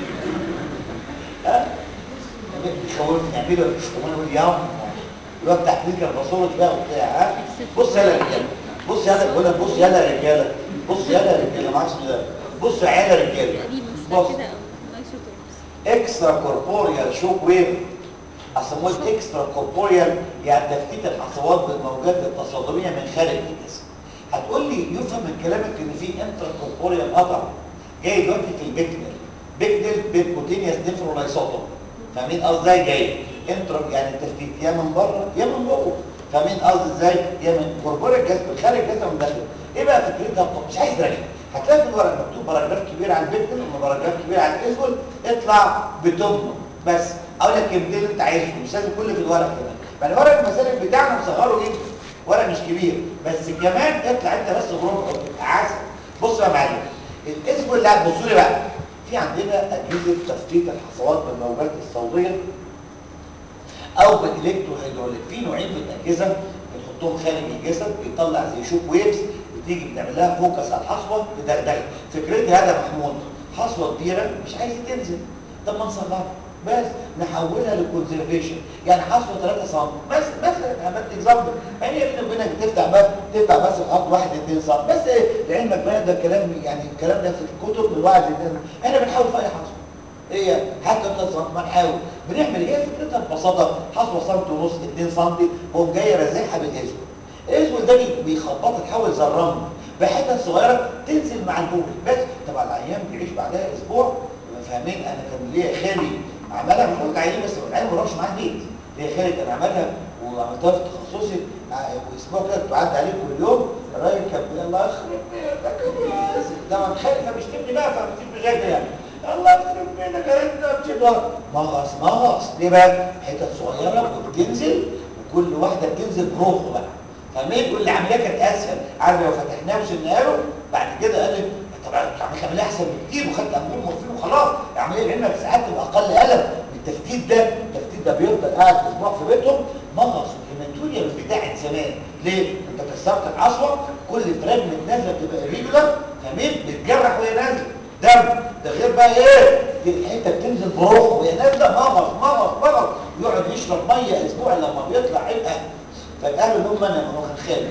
ها بيخوفني يعملوا وانا اقول يا الواد تحت كان بصوره بقى وبتاع ها بص يلا يا رجاله بص يلا بقول لك بص يلا يا رجاله بص يلا يا رجاله معلش بص يا عيال يا رجاله بص اكسترا كوربوريال شوك ويف اصل اكسترا كوربوريال يعني تفتيت الحصوات بالموجات التصادميه من خارج الجسم هتقول لي يفهم من كلامك ان في انترا كوربوريال قطع جاي دلوقتي في البيكنل بيكنل بيركوتينيوس نيفرولايسوتوم فاهمين قصدي ازاي جاي انترا يعني التفتيت يا من بره يا من جوه فاهمين قصدي ازاي يا من كوربوريال جسم من خارج الجسم من داخل ايه بقى فكرتها مش عايز رجل هتلاقي في الورق مكتوب باراجراف كبير على البيكنل وباراجراف كبير على الاسول اطلع بتمه بس اقول لك كلمتين انت عايزهم مش لازم كل في الورق كمان يعني ورق المسالك بتاعنا مصغره جدا ورق مش كبير بس كمان اطلع انت بس بربع عسل بص بقى يا معلم الاسم اللي هتبصوا لي بقى في عندنا اجهزه تثبيت الحصوات بالموجات الصوتيه او بالالكتروهيدروليك في نوعين من الاجهزه بنحطهم خارج الجسد بيطلع زي شوك ويفز بتيجي بنعمل لها فوكس على الحصوه بدغدغه فكرتي هذا محمود حصوه كبيره مش عايزه تنزل طب ما نصغرها بس نحولها لكونسرفيشن يعني حصوه 3 سم بس مثلا عملت اكزامبل يعني بيني وبينك بتفتح بس تفتح بس الخط 1 2 سم بس ايه لعلمك بقى ده كلام يعني الكلام ده في الكتب من 1 2 احنا بنحاول في اي حصوه هي حتى 3 سم ما نحاول بنعمل ايه فكرتها ببساطه حصوه سم ونص 2 سم بقوم جاي رازعها بالازول الازول ده بيخبطها تحول زي الرمل بحته صغيره تنزل مع البول بس طبعا العيان بيعيش بعدها اسبوع فاهمين انا كان ليا خالي عملها مش قلت عيني بس العيان ما راحش معاه البيت ليا خالي كان عملها وعملتها في تخصصي واسبوع كده بعدي عليه كل يوم الراجل كان بيقول الله يخرب بيتك ده ما خالي فبيشتمني بقى فمفيش مشاكل يعني الله يخرب بيتك انت بتشد مغص مغص ليه بقى حتت صغيره وبتنزل وكل واحده بتنزل بروحه بقى فاهمين كل عمليه كانت اسهل عارف لو فتحناه وسناه له بعد كده قال لي طبعا عمليه عمليه احسن بكتير وخدت امور مورفين وخلاص العمليه لعلمك ساعات تبقى اقل الم التفتيت ده التفتيت ده بيفضل قاعد اسبوع في بيتهم مغص وهيماتوريا من بتاعه زمان ليه؟ انت كسرت العصوه كل فراجمنت نازله بتبقى ريجولار فاهمين بتجرح وهي نازله دم ده غير بقى ايه الحته بتنزل بروحه وهي نازله مغص مغص مغص يقعد يشرب ميه اسبوع لما بيطلع يبقى فقالوا ان هم انا هو كان خالي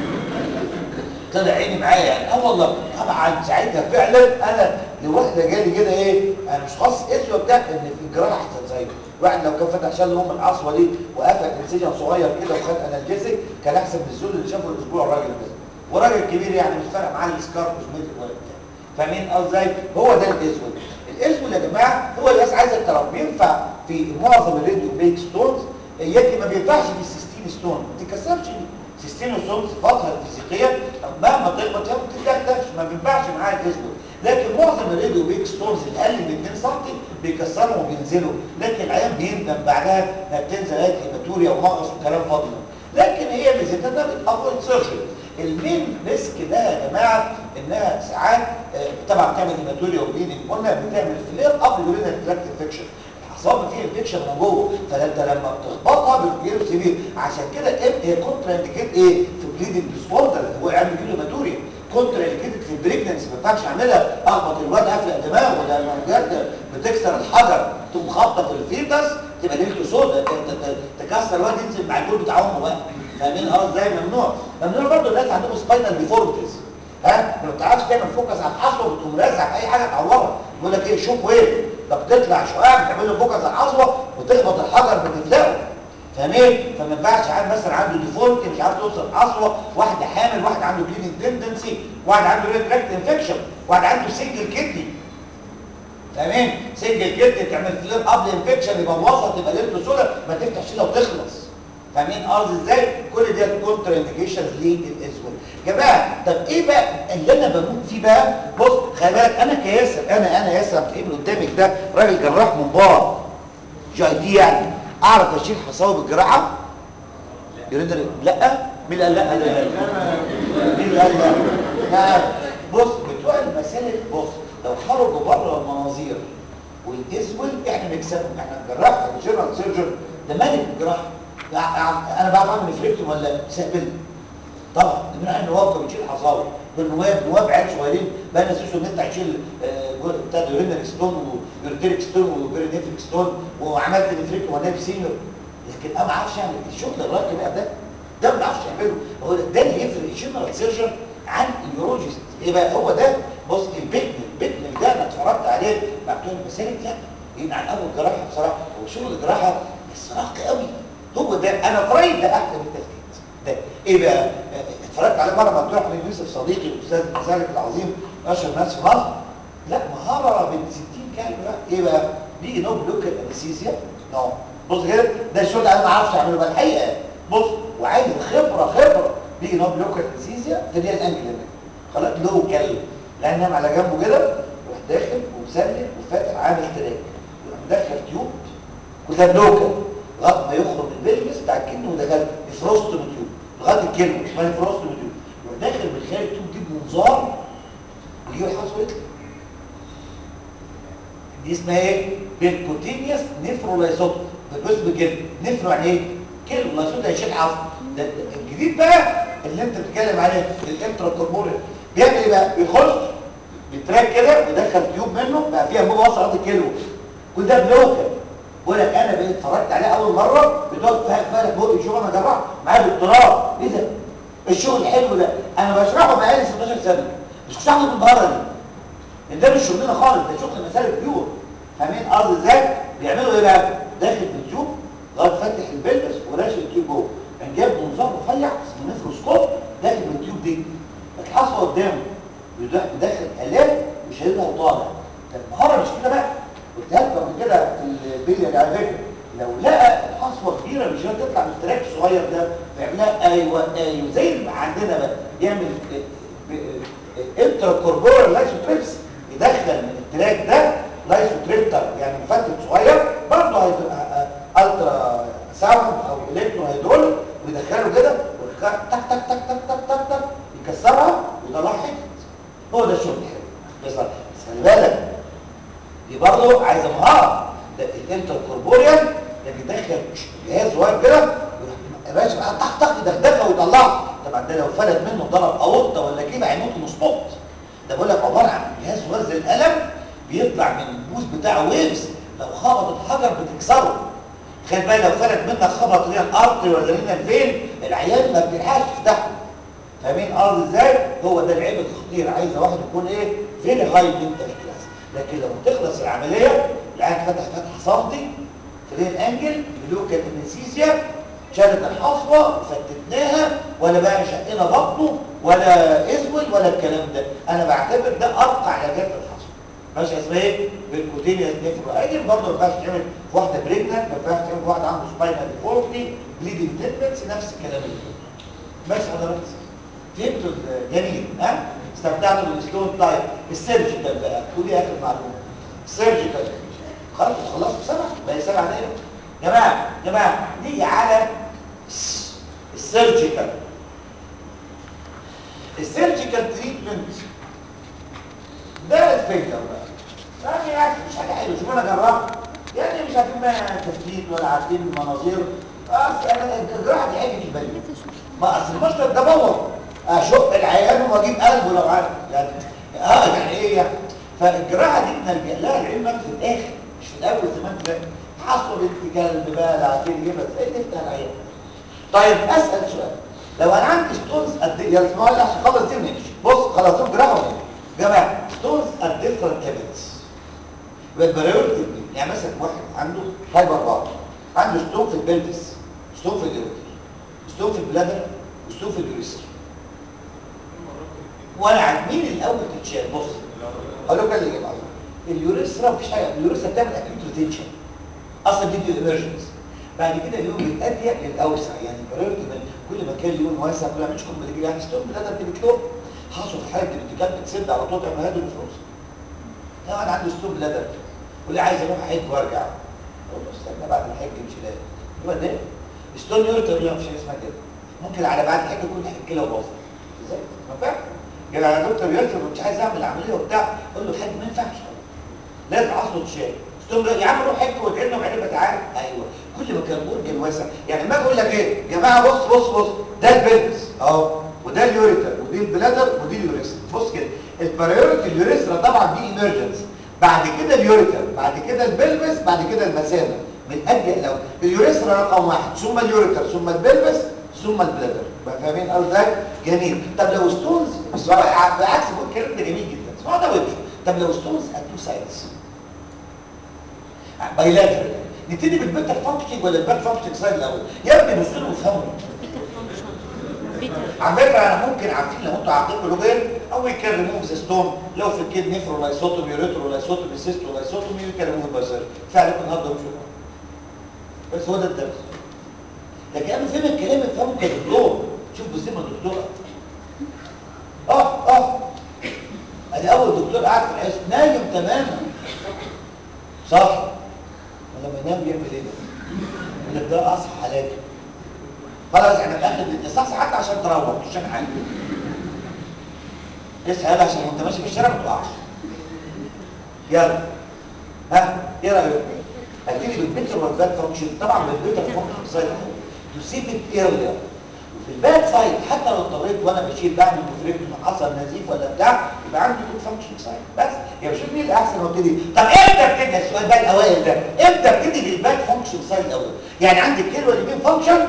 طلع عيني معايا يعني اه والله طبعا ساعتها فعلا انا لواحده جالي كده ايه انا مش خاص اسوه بتاع ان في الجراحه احسن زي الواحد لو كان فتح شال ام العصوه دي وقفل انسجن صغير كده وخد انالجيزك كان احسن من الذل اللي شافه الاسبوع الراجل ده وراجل كبير يعني مش فارق معاه السكار كوزمتيك ولا بتاع فاهمين ازاي هو ده الاسود الاسود يا جماعه هو الناس عايزه التراب بينفع في معظم الراديو بيك ستونز يمكن ما بينفعش في السيستين ستون ما تتكسرش تستينوسوم صفاتها الفيزيقيه مهما تخبط فيها ما بتتدخلش ما بينفعش معاها الاسود لكن معظم الراديو بيك ستونز الاقل من 2 سم بيكسروا وبينزلوا لكن العيان بيندم بعدها انها بتنزل ايه هيماتوريا ومغص وكلام فاضي لكن هي ميزتها انها بتافويد سيرجري المين ريسك ده يا جماعه انها ساعات آه، طبعا بتعمل هيماتوريا وبليدنج قلنا بتعمل فلير اب يورينال تراكت انفكشن الحصان فيه انفكشن من جوه فانت لما بتخبطها بتجيله سيفير عشان كده ام هي كونترا انديكيت ايه في بليدنج ديس اوردر هو عامل بيجيله هيماتوريا كونترا انديكيتد في البريجننسي ما ينفعش اعملها اخبط الواد قافله دماغه ده بجد بتكسر الحجر تقوم خابطه في الفيتس تبقى ليلته سودا ت- ت- تكسر الواد ينزل مع الجول بتاع امه بقى فاهمين اه ازاي ممنوع ممنوع برضه الناس عندهم سباينال ديفورمتيز ها ما بتعرفش تعمل فوكس على الحصوه بتقوم رازع في اي حاجه تعورها يقول لك ايه شوف وين طب تطلع شقاق بتعمل له فوكس على الحصوه وتخبط الحجر بتفلقه فاهمين فما ينفعش عاد مثلا عنده ديفولت مش عارف توصل حصوه واحده حامل واحد عنده بليدنج تندنسي واحد عنده ريد تراكت انفكشن واحد عنده سنجل كدني تمام سنجل كدني تعمل فلير قبل انفكشن يبقى وسط يبقى ليلته سودا ما تفتحش لو تخلص فاهمين قصدي ازاي كل دي كونتر انديكيشنز للاسود يا جماعه طب ايه بقى اللي انا بموت فيه بقى بص خلي بالك انا كياسر انا انا ياسر بتلاقيه من قدامك ده راجل جراح منبار جاي دي يعني اعرف اشيل حصاوي بالجراحه يريد لا مين اللي قال لا ده مين اللي قال لا لا بص بتوع المسالك بص لو خرجوا بره المناظير والاسول احنا نكسبهم احنا الجراح الجنرال سيرجن ده ملك الجراحه انا بعرف اعمل فريكتوم ولا سهبل طبعا من احنا نواب كانوا بنشيل حصاوي بالنواب نواب عيال صغيرين بقى ناس يوصلوا ان انت هتشيل آه، جو- بتاع يورينال ستون ويورتيريك ستون وبيرينيفريك ستون وعملت الفريكتوم وانا سينيور لكن انا ما اعرفش اعمل الشغل الراجل بقى ده ده ما بيعرفش يعمله هو ده ده اللي يفرق الجنرال سيرجن عن اليورولوجيست ايه بقى هو ده بص البيكنل البيكنل ده انا اتفرجت عليه مع بتوع المسالك لا يبقى عن اول جراحه بصراحه هو شغل الجراحه بس راقي قوي هو ده انا في رايي ده احسن من التسكيت ده ايه بقى آه، اتفرجت عليه مره مع بتوع احمد يوسف صديقي الاستاذ المسالك العظيم اشهر ناس في مصر لا مهاره بنت 60 كلمه بقى ايه بقى بيجي نوب لوكال انستيزيا نو بص كده ده الشغل انا ما اعرفش اعمله بقى الحقيقه بص وعايز خبره خبره بيجي نوب لوكال انستيزيا في دي الانجل هناك خلاص لوكال لان نام على جنبه كده يروح داخل ومسلم وفاتح عامل تراك يروح مدخل تيوب وده لوكال لغايه ما يخرج البلبس بتاع الكلمه ودخل يفروست تيوب لغايه الكلمه اسمها يفروست تيوب يروح داخل من خلال التيوب دي بمنظار ويجيب الحصوه يطلع دي اسمها ايه بيركوتينيوس نيفرولايسوت بالاسم كده نيفرو يعني ايه كلمه لايسوت هيشيل عظم ده ده الجديد بقى اللي انت بتتكلم عليه الانترا كوربوريال بيعمل ايه بقى بيخش بتراك كده ويدخل تيوب منه بقى فيها جوه وصل قد الكيلو كل ده بلوكال بقول لك انا بقيت اتفرجت عليه اول مره بتقعد فاهم بقى شغل انا جراح معايا دكتوراه ايه ده الشغل الحلو ده انا بشرحه بقالي 16 سنه مش كنت هاخده بالمهاره دي ده مش شغلنا خالص ده شغل مسالك بيور فاهمين قصدي ازاي بيعملوا ايه بقى داخل في التيوب لغايه فاتح البلبس وراشد التيوب جوه كان جايب منظار رفيع اسمه نفروسكوب داخل من التيوب دي الحصوه قدامه بيدخل داخل الات وشايلها وطالع ده المهاره مش كده بقى قلت لكم قبل كده في البليه اللي على فكره لو لقى حصوه كبيره مش هتطلع من التراك الصغير ده بيعملها ايوه ايوه زي اللي عندنا بقى يعمل انترا كوربورال لايسوتريبس يدخل من التراك ده لايسوتريبتر يعني مفتت صغير برضه هيبقى الترا ساوند او الكترو هيدروليك ويدخله كده ويخ- تك تك تك تك تك تك تك يكسرها ويطلعها حتت هو ده الشغل الحلو بس بس خلي بالك دي برضه عايزه مهاره ده الانتر كوربوريال ده بيدخل جهاز صغير كده ويروح يا باشا بقى طخ طخ يدخلها ويطلعها طبعا ده لو فلت منه ضرب اورطه ولا كده هيموت مسقط ده بقول لك عباره عن جهاز صغير زي القلم بيطلع من البوز بتاعه ويفز لو خبط الحجر بتكسره تخيل بقى لو فلت منك خبط لنا الارتري ولا لنا الفين العيان ما بيلحقش تفتحه فاهمين قصدي ازاي هو ده العيب الخطير عايز واحد يكون ايه فيري هاي منتال كلاس لكن لما تخلص العمليه العيان فتح فتحه صمتي فرين انجل بلوكال انستيزيا شالت الحصوه وفتتناها ولا بقى شقنا بطنه ولا اسود ولا الكلام ده انا بعتبر ده ارقى علاجات الحصوه ماشي اسمها ايه بالكوتينيا نيفرو اجل برضه ما ينفعش تعمل في واحده بريجننت ما ينفعش تعمل في واحد عنده سباينال ديفورتي بليدنج تندنسي نفس الكلام اللي بس حضرتك فهمتوا جميل ها استمتعتوا بالستون طيب السيرجيكال بقى تقول ايه اخر معلومه السيرجيكال خلاص خلصت سبعه بقى سبعه دقايق جماعه جماعه نيجي على السيرجيكال السيرجيكال تريتمنت ده الفكره بقى يعني يعني مش حاجه حلوه شوف انا جربت يعني مش عارفين بقى تثبيت ولا عارفين المناظير اصل انا الجراحه دي حاجه في بالي ما اصل المشرط ده بور اشق العيان واجيب قلبه لو عارف يعني اه يعني ايه يعني فالجراحه دي بنلجا لها لعلمك في الاخر مش في الاول زي ما انت فاهم حصل انت كلب بقى لا عارفين ايه بس ايه نفتح العيان طيب اسال سؤال لو انا عندي ستونز قد ايه يا اسمعوا لي عشان خلص دي ونمشي بص خلصتهم جراحه ولا إيه؟ جماعه ستونز ار ديفرنت كابيتس بالبريورتي يعني مثلا واحد عنده هايبر بار عنده ستون في البلفس ستون في اليوريتر ستون في البلادر وستون في اليوريثر وانا عارف مين الاول تتشال بص اقول لك اللي يجي اليوريثرا مفيش حاجه اليوريثرا بتعمل اكيوت ريتنشن اصلا دي ايمرجنسي بعد كده اليوم بيتأدي للاوسع يعني البريورتي كل ما كان اليوم واسع كل ما عملش كومبليكيشن يعني ستون بلادر تبكلوب حصل في حاله الانتكال بتسد على طول تعمل هذا الفلوس لو انا عندي ستون بلادر واللي عايز اروح احج وارجع اقول له استنى بعد الحج مش لاقي يبقى ده ستون يورتر لا مش اسمها كده ممكن على بعد الحج يكون حج له باظ ازاي ما فاهم يا دكتور يورتر مش عايز اعمل عمليه وبتاع اقول له الحج ما ينفعش لازم عصره تشال ستون يا عم روح حج وادعي لنا وعرف تعالى ايوه كل ما كان اورجن واسع يعني ما اقول لك ايه يا جماعه بص بص بص ده البلبس اهو وده اليوريتر ودي البلادر ودي اليوريثرا بص كده البرايورتي اليوريثرا طبعا دي ايمرجنسي بعد كده اليوريتر بعد كده البلبس بعد كده المثانه من اجل لو اليوريثرا رقم واحد ثم اليوريتر ثم البلبس ثم البلادر بقى فاهمين قصدي جميل طب لو ستونز بصراحه بالعكس بقول الكلام ده جميل جدا اسمعوا ده وامشوا طب لو ستونز ات تو سايدز بايلاترال نبتدي بالبيتر فانكشنج ولا الباك فانكشنج سايد الاول يا ابني بصوا له وافهموا على فكره انا ممكن عارفين لو انتوا عارفين لوجين او يكان ريموف ذا ستون لو في الكيد نفرو لايسوتومي يوريترو لايسوتومي سيستو لايسوتومي يكان ريموف بازر فعلا النهارده مش بس هو ده الدرس لكن انا فاهم الكلام افهمه كدكتور شوف بصير الدكتوره اه اه ادي اول دكتور قاعد في العيش نايم تماما صح ولما ينام بيعمل ايه يقول لك ده اصحى حالاتي خلاص احنا في اخر التصحصح حتى عشان تروح مش عشان حاجه اسهل عشان وانت ماشي في الشارع ما تقعش يلا ها ايه رايك هتيجي بالبيتر والباك فانكشن طبعا بالبيتر فانكشن سايد تو سيف ات ايرلير وفي الباك سايد حتى لو اضطريت وانا بشيل بعمل مفريكتوم حصل نزيف ولا بتاع يبقى عندي جود فانكشن سايد بس يبقى شوف مين الاحسن وابتدي طب امتى ابتدي السؤال بقى الاوائل ده امتى ابتدي بالباك فانكشن سايد الاول يعني عندي الكيلو اليمين فانكشن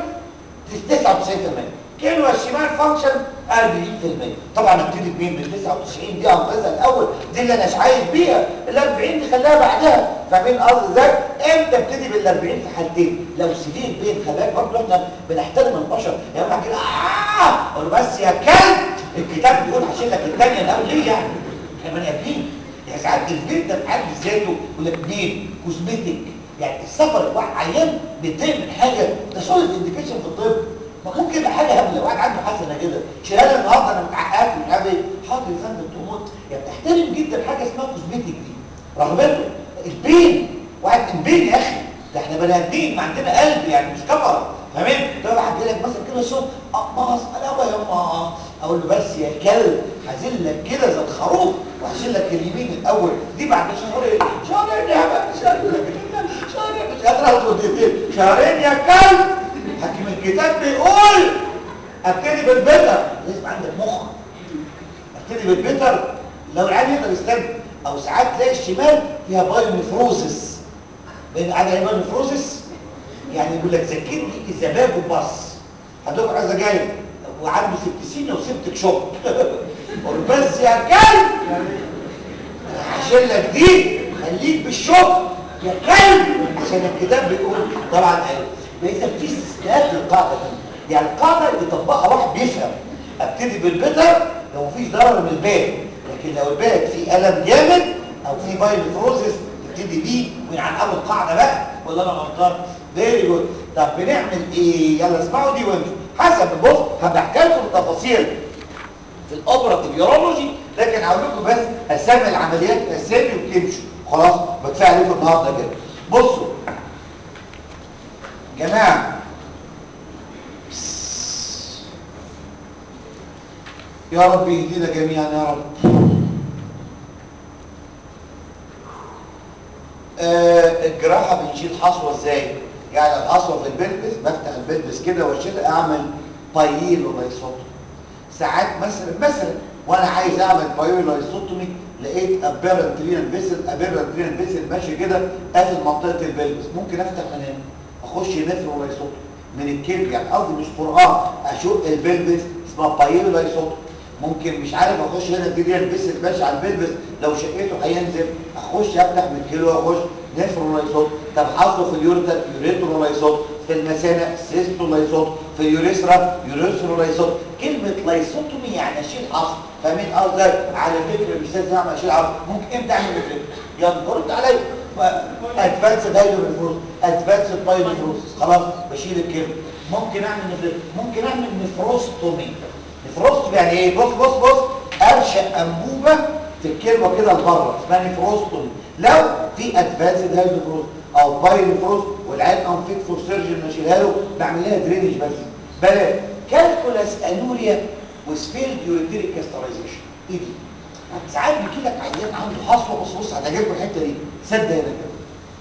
99% كيلو الشمال فانكشن 40% طبعا ابتدي بمين بال 99 دي انقذها الاول دي اللي انا مش عايز بيها ال 40 دي خليها بعدها فاهمين قصدي ازاي امتى ابتدي بال 40 في حالتين لو سيفير بين خلاك برضه احنا بنحترم البشر يعني واحد كده اه اقول له بس يا كلب الكتاب بيقول هشيل لك الثانيه الاول ليه يعني احنا بني ادمين يعني ساعات البيت ده في حد ذاته يقول لك مين كوزمتيك يعني السفر واحد عيان بيتضايق من حاجه ده سوليد انديكيشن في الطب ما ممكن يبقى حاجه هبله واحد عنده حسنه كده شهاده النهارده انا متعقدت مش عارف ايه حاضر يا فندم تموت يعني بتحترم جدا حاجه اسمها كوزمتيك دي رغبته البين واحد من بين يا اخي ده احنا بني ادمين ما عندنا قلب يعني مش كفر فاهمين ده واحد يجي لك مثلا كده صوت اقمص انا يا ما اقول له بس يا كلب هزل لك كده زي الخروف وهشيل لك اليمين الاول دي بعد شهرين شهرين يا بقى شهرين شهرين مش قادر اطول دقيقتين شهرين يا كلب حكيم الكتاب بيقول ابتدي بالبيتر لازم عندك مخ ابتدي بالبيتر لو العيال يقدر يستنى او ساعات تلاقي الشمال فيها بايونيفروزس بين عدد بايونيفروزس يعني يقول لك ذاكرني اذا باب وبص هدوك عايزه جاي وعنده سبتسينيا وسبتك شوك قول بس يا كلب هشيل لك دي خليك بالشوك يا كلب عشان الكتاب بيقول طبعا ايوه اذا في استثناءات للقاعده دي يعني القاعده يطبقها واحد بيفهم ابتدي بالبيتر لو مفيش ضرر من الباب لكن لو الباب فيه الم جامد او فيه بايل فروزس تبتدي بيه من عن اول قاعده بقى ولا انا غلطان فيري جود طب بنعمل ايه يلا اسمعوا دي وامشوا حسب بص هبحكي لكم التفاصيل في الاوبراتيف يورولوجي لكن هقول لكم بس اسامي العمليات اسامي وتمشوا خلاص بدفع عليكم النهارده كده بصوا جماعه يا رب يهدينا جميعا يا رب آه الجراحه بنشيل حصوه ازاي يعني الحصوه في البلبس بفتح البلبس كده واشيل اعمل بايل ولايسوتومي ساعات مثلا مثلا وانا عايز اعمل بايل ولايسوتومي لقيت ابيرنت رينال فيسل ابيرنت رينال فيسل ماشي كده قافل منطقه البلبس ممكن افتح من هنا اخش نفر ولايسوتومي من الكلب يعني قصدي مش قران اشق البلبس اسمها بايل ولايسوتومي ممكن مش عارف اخش هنا دي ريال فيسل ماشي على البلبس لو شقيته هينزل اخش افتح من الكيلو واخش نفرولايزوت طب حاطه في اليوريتر يوريترولايزوت في المثانه سيستولايزوت في اليوريثرا يوريثرولايزوت كلمه لايسوتومي يعني اشيل عصب فاهمين قصدي على فكره مش لازم اعمل اشيل عصب ممكن امتى اعمل فكره يلا رد عليا ادفانس دايلوريفروز ادفانس بايلوريفروز خلاص بشيل الكلمه ممكن اعمل نفر... ممكن اعمل نفروستومي نفروستومي يعني ايه بص بص بص ارشق انبوبه في الكلمه كده لبره اسمها نفروستومي لو في ادفانسد هايدروفروز او بايلوفروز والعيان ان فيت فور سيرجن نشيلها له بعمل لها درينج بس بلاش كالكولاس انوريا وسفيلد يوريتيريك كاسترايزيشن ايه دي ساعات بيجي لك عيان عنده حصوه بص بص هتعجبكم الحته دي سد هنا كده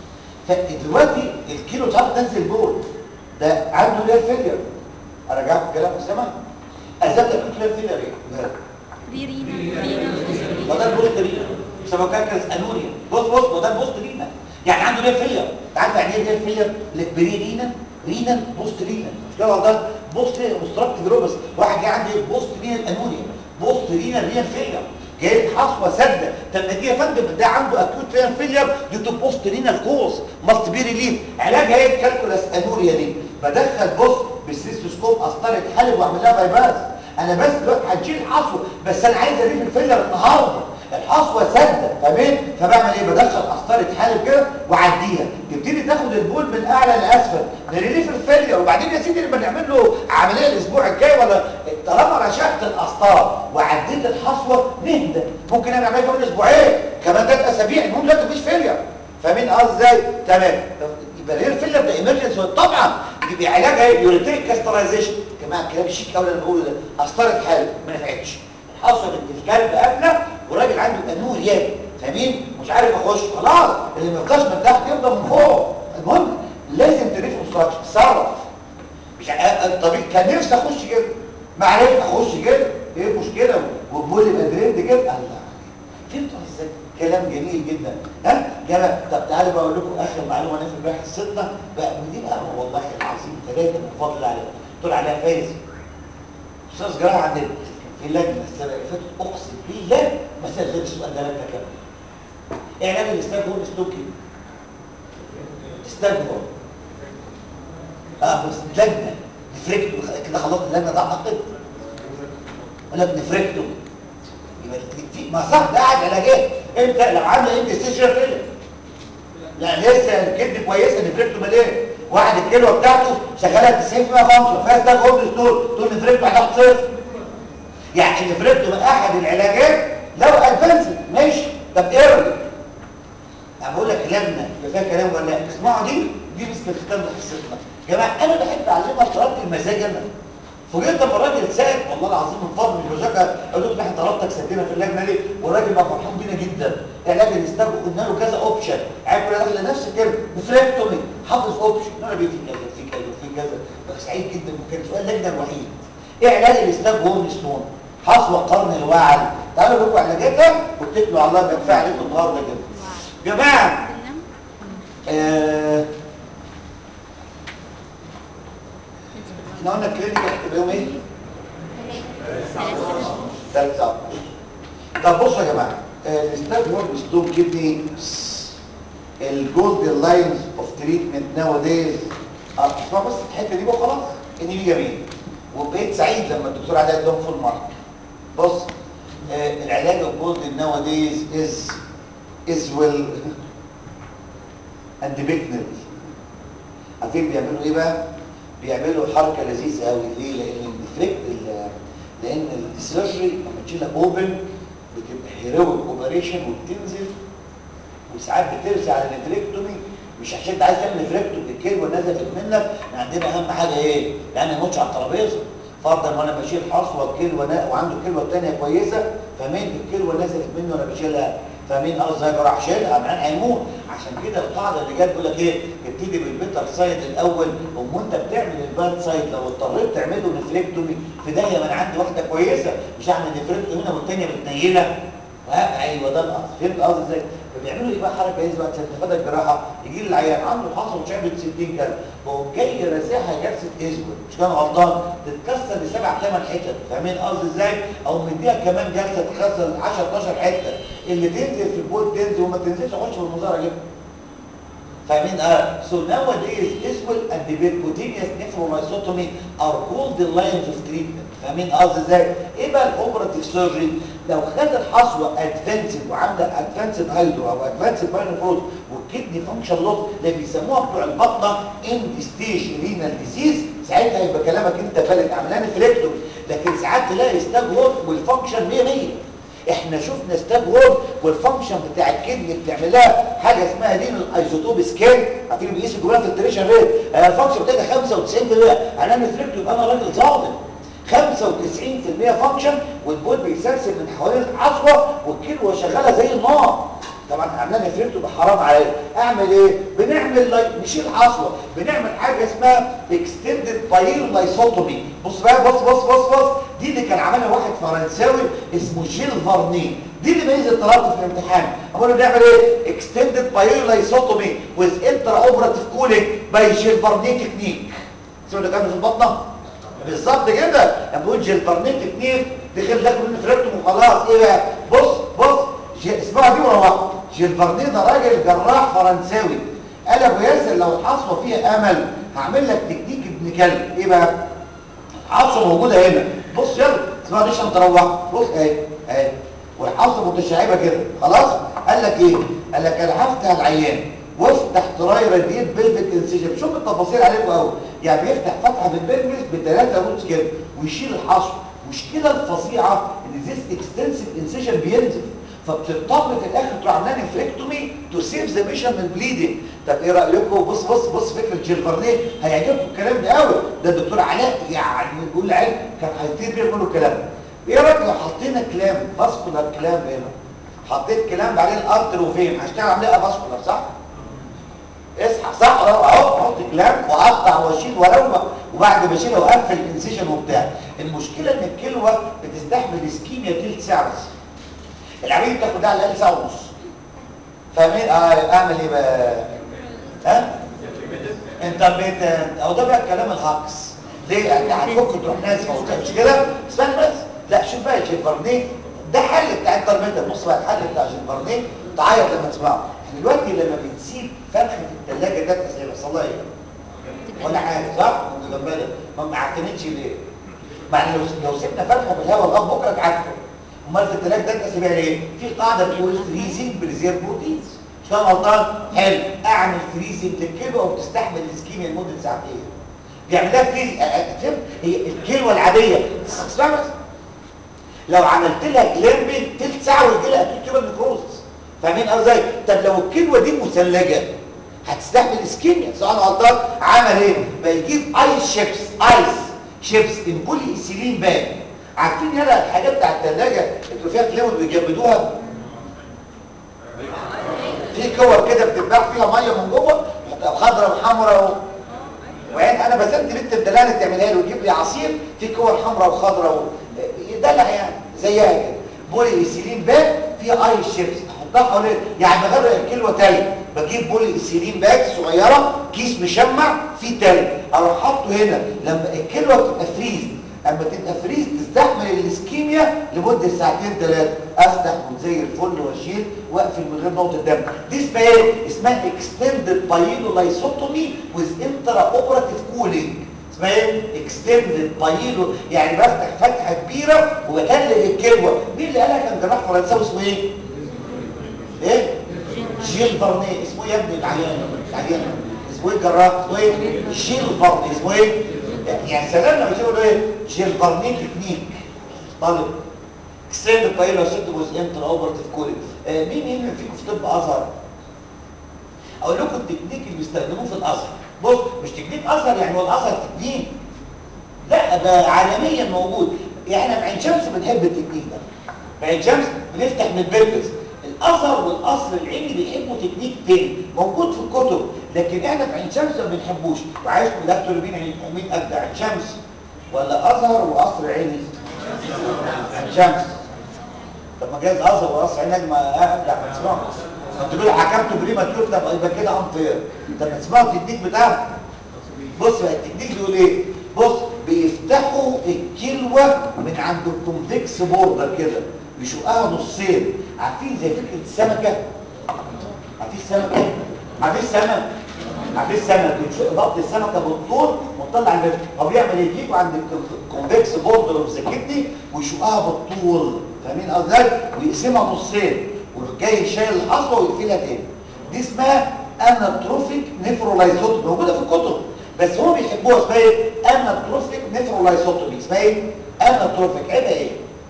فدلوقتي الكيلو تعرف تنزل بول ده عنده ليه فيلير ارجعكم كلام اسامه اسباب اكيد ليه فيلير ايه ريرينا رينا ما ده البوست رينا بسبب كاكرس انوريا بص بص ما ده البوست رينا يعني عنده ليه فيلير عارف يعني ايه ليه فيلير بري رينا رينا بوست رينا مش كده ده بوست اوبستراكتيف روبس واحد جه عندي بوست رينا انوريا بوست رينا رينا فيلير جاي حصوه سده طب ما دي يا فندم ده عنده اكيوت رينا فيلير دي تو بوست رينا الكوز ماست بي ريليف علاجها ايه الكالكولاس انوريا دي بدخل بص بالسيستوسكوب قسطره حلب واعمل لها باي باس انا بس دلوقتي هتشيل حصوه بس انا عايز اريف الفيلر النهارده الحصوه سده تمام فبعمل ايه بدخل قسطره حالب كده واعديها تبتدي تاخد البول من اعلى لاسفل نريليف الفيلر وبعدين يا سيدي لما نعمل له عمليه الاسبوع الجاي ولا طالما رشقت القسطره وعديت الحصوه نهدى ممكن انا اعملها كمان اسبوعين كمان ثلاث اسابيع المهم دلوقتي مفيش فيلر فاهمين قصدي ازاي تمام يبقى غير الفيلر ده ايمرجنسي طبعا يبقى علاجها ايه يوريتيك كاسترايزيشن يا جماعه الكلام الشيك قوي اللي انا بقوله ده قسطره حالب ما نفعتش حصل الكلب قافله وراجل عنده انور ياجي فاهمين مش عارف اخش خلاص اللي ما يفضلش من تحت يفضل من فوق المهم لازم تريف اوبستراكشن تصرف مش الطبيعي كان نفسي اخش كده ما عرفت اخش كده ايه المشكله والبول يبقى دريد كده الله فهمتوا ازاي كلام جميل جدا ها جماعه طب تعالوا بقى اقول لكم اخر معلومه نفس بقى حصتنا بقى ودي بقى والله العظيم ثلاثه من فضل الله عليهم دول عليها فايز استاذ جراحه عندنا في لجنه السنه اللي فاتت اقسم بالله ما سال غير السؤال ده لجنه كامله اعلان الاستاذ هو الاسلوب كده استجوب اه بس لجنه نفركتو كده خلصت اللجنه ده اعتقد يقول لك نفركتو يبقى في ما صح ده قاعد علاجات انت لو عامله انت استشفاء كده لا لسه الكبد كويسه نفركتو مليان واحد الكيلو بتاعته شغاله 90 فيها فانكشن فيها ستاك هولد ستور تقول نفركتو هتاخد صفر يعني نفركتو من احد العلاجات لو ادفانسد ماشي طب ايرلي انا بقول لك لجنه يبقى فيها كلام ولا لا اسمعوا دي دي مسك الختام لحصتنا يا جماعه انا بحب اعلمها بطريقه المزاج انا فوجئت لما الراجل سال والله العظيم من فضل مش بشكر قال له احنا طلبتك سدينا في اللجنه دي والراجل بقى فرحان بينا جدا علاج الاستاج قلنا له كذا اوبشن عارف كل داخله نفس الكلمه نفركتومي حافظ اوبشن انا بيه في كذا في كذا في كذا بقى سعيد جدا وكان سؤال اللجنه الوحيد ايه علاج الاستاج هورن ستون حصوه قرن الوعل تعالوا لكم علاجاتها واتكلوا على الله بكفي عليكم النهارده كده جماعه آه احنا قلنا الكلينيك هتبقى يوم ايه؟ ثلاث ساعات طب بصوا يا جماعه الستاف وورد ستون كدني الجولد لاينز اوف تريتمنت ناو دايز اسمع بس الحته دي بقى خلاص ان دي جميل وبقيت سعيد لما الدكتور علي ادهم فول مارك بص آه العلاج الجولد ناو دايز از از ويل and bigness. A عارفين بيعملوا ايه بقى بيعملوا حركه لذيذه قوي ليه لان الديفليكت ال- لان السيرجري لما تشيلها اوبن بتبقى هيرويك اوبريشن وبتنزل وساعات بترسي على النفريكتومي مش عشان انت عايز تعمل نفريكتومي الكلمه نزلت منك احنا عندنا اهم حاجه ايه؟ يعني ما يموتش على الترابيزه فرضا وانا بشيل حصوه الكلوه نا- وعنده كلوه ثانيه كويسه فمين الكلوه نزلت منه وانا بشيلها فمين قصدي راح شيلها معناه هيموت عشان كده القاعده اللي جت بيقول لك ايه ابتدي بالبيتر سايد الاول وانت بتعمل الباد سايد لو اضطريت تعمله نفريكتومي في داهيه ما انا عندي واحده كويسه مش هعمل نفريكتومي هنا والثانيه متنيله ها ايوه ده القصد فهمت قصدي ازاي فبيعملوا ايه بقى حركه ايه بقى عشان تاخدها الجراحه يجي لي العيان عنده حصل وشعبت 60 كلمه وهو جاي راسعها جلسه اسود مش كان غلطان تتكسر لسبع ثمان حتت فاهمين قصدي ازاي او مديها كمان جلسه تكسر 10 12 حته اللي تنزل في البول تنزل وما تنزلش اخش في المزاره جدا فاهمين اه so nowadays اسول and the percutaneous nephrolysotomy are called the lines of treatment فاهمين قصدي ازاي ايه بقى الاوبراتيف سيرجري لو خد الحصوه ادفانسد وعامله ادفانسد هايدرو او ادفانسد باينوفروز والكدني فانكشن لوس اللي بيسموها بتوع البطنه اند ستيج رينال ديزيز ساعتها يبقى كلامك انت فالت عملان فليكتومي لكن ساعات تلاقي ستاج وورد والفانكشن 100 100 احنا شفنا ستاج وورد والفانكشن بتاع الكدني بتعمل لها حاجه اسمها دين الايزوتوب سكيل عارفين بيقيسوا جواها فلتريشن ريت الفانكشن بتاعتها 95% انا نفركت يبقى انا راجل ظالم 95% فانكشن والبول بيسلسل من حوالين العصوه والكلوه شغاله زي النار طبعا عملنا نفركته بحرام عليا اعمل ايه بنعمل لاي... نشيل عصوه بنعمل حاجه اسمها اكستندد بايل لايسوتومي بص بقى بص بص بص بص دي اللي كان عملها واحد فرنساوي اسمه جيل فارني دي اللي بينزل طلبته في الامتحان اقول له بنعمل ايه اكستندد بايل لايسوتومي ويز انترا اوبراتيف كولينج باي جيل فارني تكنيك سمعوا ده كان في البطنه بالظبط كده لما بقول جيل فارني تكنيك دخل ده كله نفركته وخلاص ايه بقى بص بص اسمها دي وروحوا جيلفارني ده راجل جراح فرنساوي قال ابو ياسر لو الحصوه فيها امل هعمل لك تكنيك ابن كلب ايه بقى الحصوه موجوده هنا بص يلا اسمها دي عشان تروح بص اهي اهي والحصوه متشعبه كده خلاص قال لك ايه قال لك انا هفتح العيان وافتح تراي راديت بلفيك انسيجن شوف التفاصيل عليكم قوي يعني بيفتح فتحه في البلفس بثلاثه روتس كده ويشيل الحصوه المشكله الفظيعه ان ذيس اكستنسيف انسيجن بينزل فبتضطر في الاخر تروح عاملها نفريكتومي تو سيف ذا ميشن من البليدنج طب ايه رايكم بص بص بص فكره جيلفارنيه هيعجبكم الكلام ده قوي ده الدكتور علاء يعني بيقول علم كان هيطير بيه يقول له الكلام ايه رايك لو حطينا كلام فاسكولار كلام هنا حطيت كلام بعدين ارتر وفين هشتغل عمليه فاسكولار صح اصحى صح اهو احط كلام واقطع واشيل واروق وبعد ما اشيلها واقفل الانسيجن وبتاع المشكله ان الكلوه بتستحمل اسكيميا تلت ساعه بس العمليه بتاخد ده على الاقل ساعه ونص فاهمين اه اعمل ايه بقى ها انترميتنت او ده بقى الكلام الهاكس ليه يعني هتفك تروح نازفه وبتاع مش كده استنى بس لا شوف بقى جيلفارنيه ده حل بتاع انترميتنت بص بقى الحل بتاع جيلفارنيه تعيط لما تسمعه احنا دلوقتي لما بنسيب فرخه في الثلاجه ده تسيب يحصل لها ايه ولا حاجه صح متجمده ما معفنتش ليه مع لو لو سيبنا فرخه في الهواء لغايه بكره تعفن امال في الثلاجه ده انت سيبها ليه في قاعده بتقول فريزنج بريزير بروتينز مش فاهم غلطان حلو اعمل فريزنج للكلوه وبتستحمل الاسكيميا لمده ساعتين بيعملها فريز فهمت هي الكلوه العاديه اسمع بس لو عملت لها كلامبنج تلت ساعه ويجي لها اكيد كده نكروزس فاهمين ازاي طب لو الكلوه دي مثلجه هتستحمل اسكيميا سؤال غلطان عمل ايه بيجيب ايس شيبس ايس شيبس ان بولي ايثيلين باج عارفين يلا الحاجات بتاع الثلاجه اللي فيها كلاود بيجمدوها في كور كده بتتباع فيها ميه من جوه بتبقى خضراء وحمراء و... وعين انا بسنت بنت بدلانه تعملها لي وتجيب لي عصير في كور حمراء وخضراء و... يدلع يعني زيها كده بولي ايثيلين باج فيها ايس شيبس احطها حوالين يعني بغرق الكلوه تلج بجيب بولي ايثيلين باج صغيره كيس مشمع فيه تلج اروح حاطه هنا لما الكلوه بتبقى فريز اما تبقى فريز تستحمل الاسكيميا لمده ساعتين ثلاثه استحمل زي الفل واشيل واقفل من غير نقطه دم دي اسمها ايه اسمها اكستندد بايلو لايسوتومي ويز انترا اوبراتيف كولينج اسمها ايه اكستندد بايلو يعني بفتح فتحه كبيره وبتلج الكلوه مين اللي قالها كان جراح فرنساوي اسمه ايه ايه جيل فارنيه اسمه يا ابني العيان العيان اسمه ايه جراح اسمه ايه جيل برني اسمه ايه يعني سلام لما يقولوا ايه جيل برني تكنيك طالب اكستند الطريق لو ست جزء انتر اوبرتيف كوليك آه مين مين فيكم في طب ازهر اقول لكم التكنيك اللي بيستخدموه في الازهر بص مش تكنيك ازهر يعني هو الازهر تكنيك لا ده عالميا موجود احنا في عين شمس بنحب التكنيك ده في عين شمس بنفتح من بيركز الازهر والقصر العيني بيحبوا تكنيك تاني موجود في الكتب لكن احنا في عين شمس ما بنحبوش وعايزكم دكتور مين عين مين ابدا عين شمس ولا ازهر وقصر عيني عين شمس طب ما جايز ازهر وقصر عيني ما ابدا ما تسمعوا ما تقول حكمته بريما تقول طب يبقى كده انفير طب ما تسمعوا التكنيك بتاعه بص بقى التكنيك بيقول ايه بص بيفتحوا الكلوة من عند الكونفكس بوردر كده بيشقها نصين عارفين زي فكرة السمكة عارفين السمكة عارفين السمك عارفين السمك بتشق ضغط السمكة بالطول وتطلع البيت هو بيعمل ايه يجيبوا عند الكونفكس بوردر اوف ذا كدني ويشقها بالطول فاهمين قصدي ويقسمها نصين ويروح جاي شايل الحصوه ويقفلها تاني دي اسمها اناتروفيك نيفرولايزوتومي موجوده في الكتب بس هم بيحبوها اسمها ايه اناتروفيك نيفرولايزوتومي اسمها ايه اناتروفيك عيبها ايه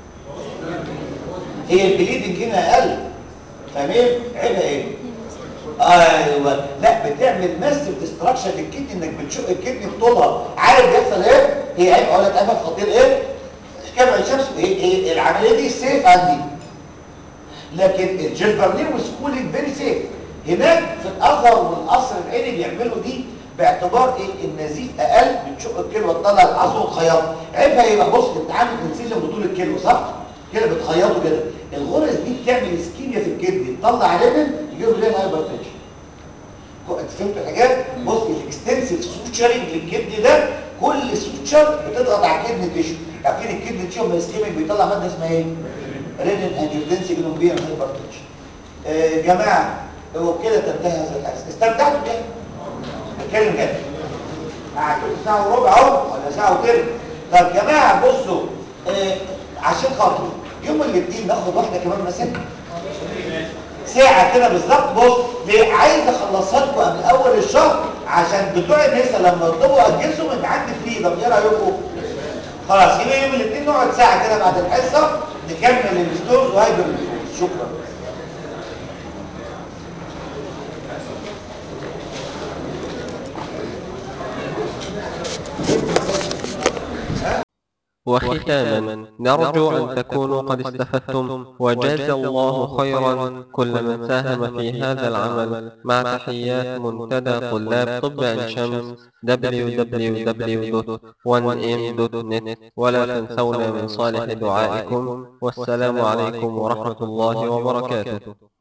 هي البليدنج هنا اقل فاهمين عيبها ايه ايوه لا بتعمل ماسيف ديستراكشن للكدني انك بتشق الكدني بطولها عارف بيحصل ايه هي عيب اقول لك عيبها خطير ايه كبع الشمس هي هي العمليه دي سيف عندي لكن الجلبرنين والسكولينج فيري سيف هناك في الازهر والقصر العيني بيعملوا دي باعتبار ايه النزيف اقل بتشق الكلوه تطلع العصب وتخيطه عيبها يبقى بص انت عامل انسيجن بطول الكلوه صح كده بتخيطه كده الغرز دي بتعمل اسكيميا في الكدني تطلع ليمن يجيب لنا هايبرتنشن انت فهمت الحاجات بص الاكستنسيف سوتشرنج للكدني ده كل سوتشر بتضغط على الكدني تيشو عارفين الكدني تيشو لما اسكيميك بيطلع ماده اسمها ايه رينين انجيوتنسي جلومبيان هايبرتنشن يا جماعه هو كده تنتهي هذا الحديث استمتعتوا كده اتكلم جد قعدتوا ساعه وربع اهو ولا ساعه وتلت طب يا جماعه بصوا آه عشان خاطر يوم الاثنين ناخد واحده كمان مثلا ساعه كده بالظبط بص ليه عايز اخلصها لكم قبل اول الشهر عشان بتوع النسا لما يطلبوا اجلسهم يبقى عندي فريدم ايه رايكم خلاص يبقى يوم الاثنين نقعد ساعه كده بعد الحصه نكمل الستورز وهيبر شكرا وختاما نرجو أن تكونوا قد استفدتم وجاز الله خيرا كل من ساهم في هذا العمل مع تحيات منتدى طلاب طب عين شمس www.1m.net ولا تنسونا من صالح دعائكم والسلام عليكم ورحمة الله وبركاته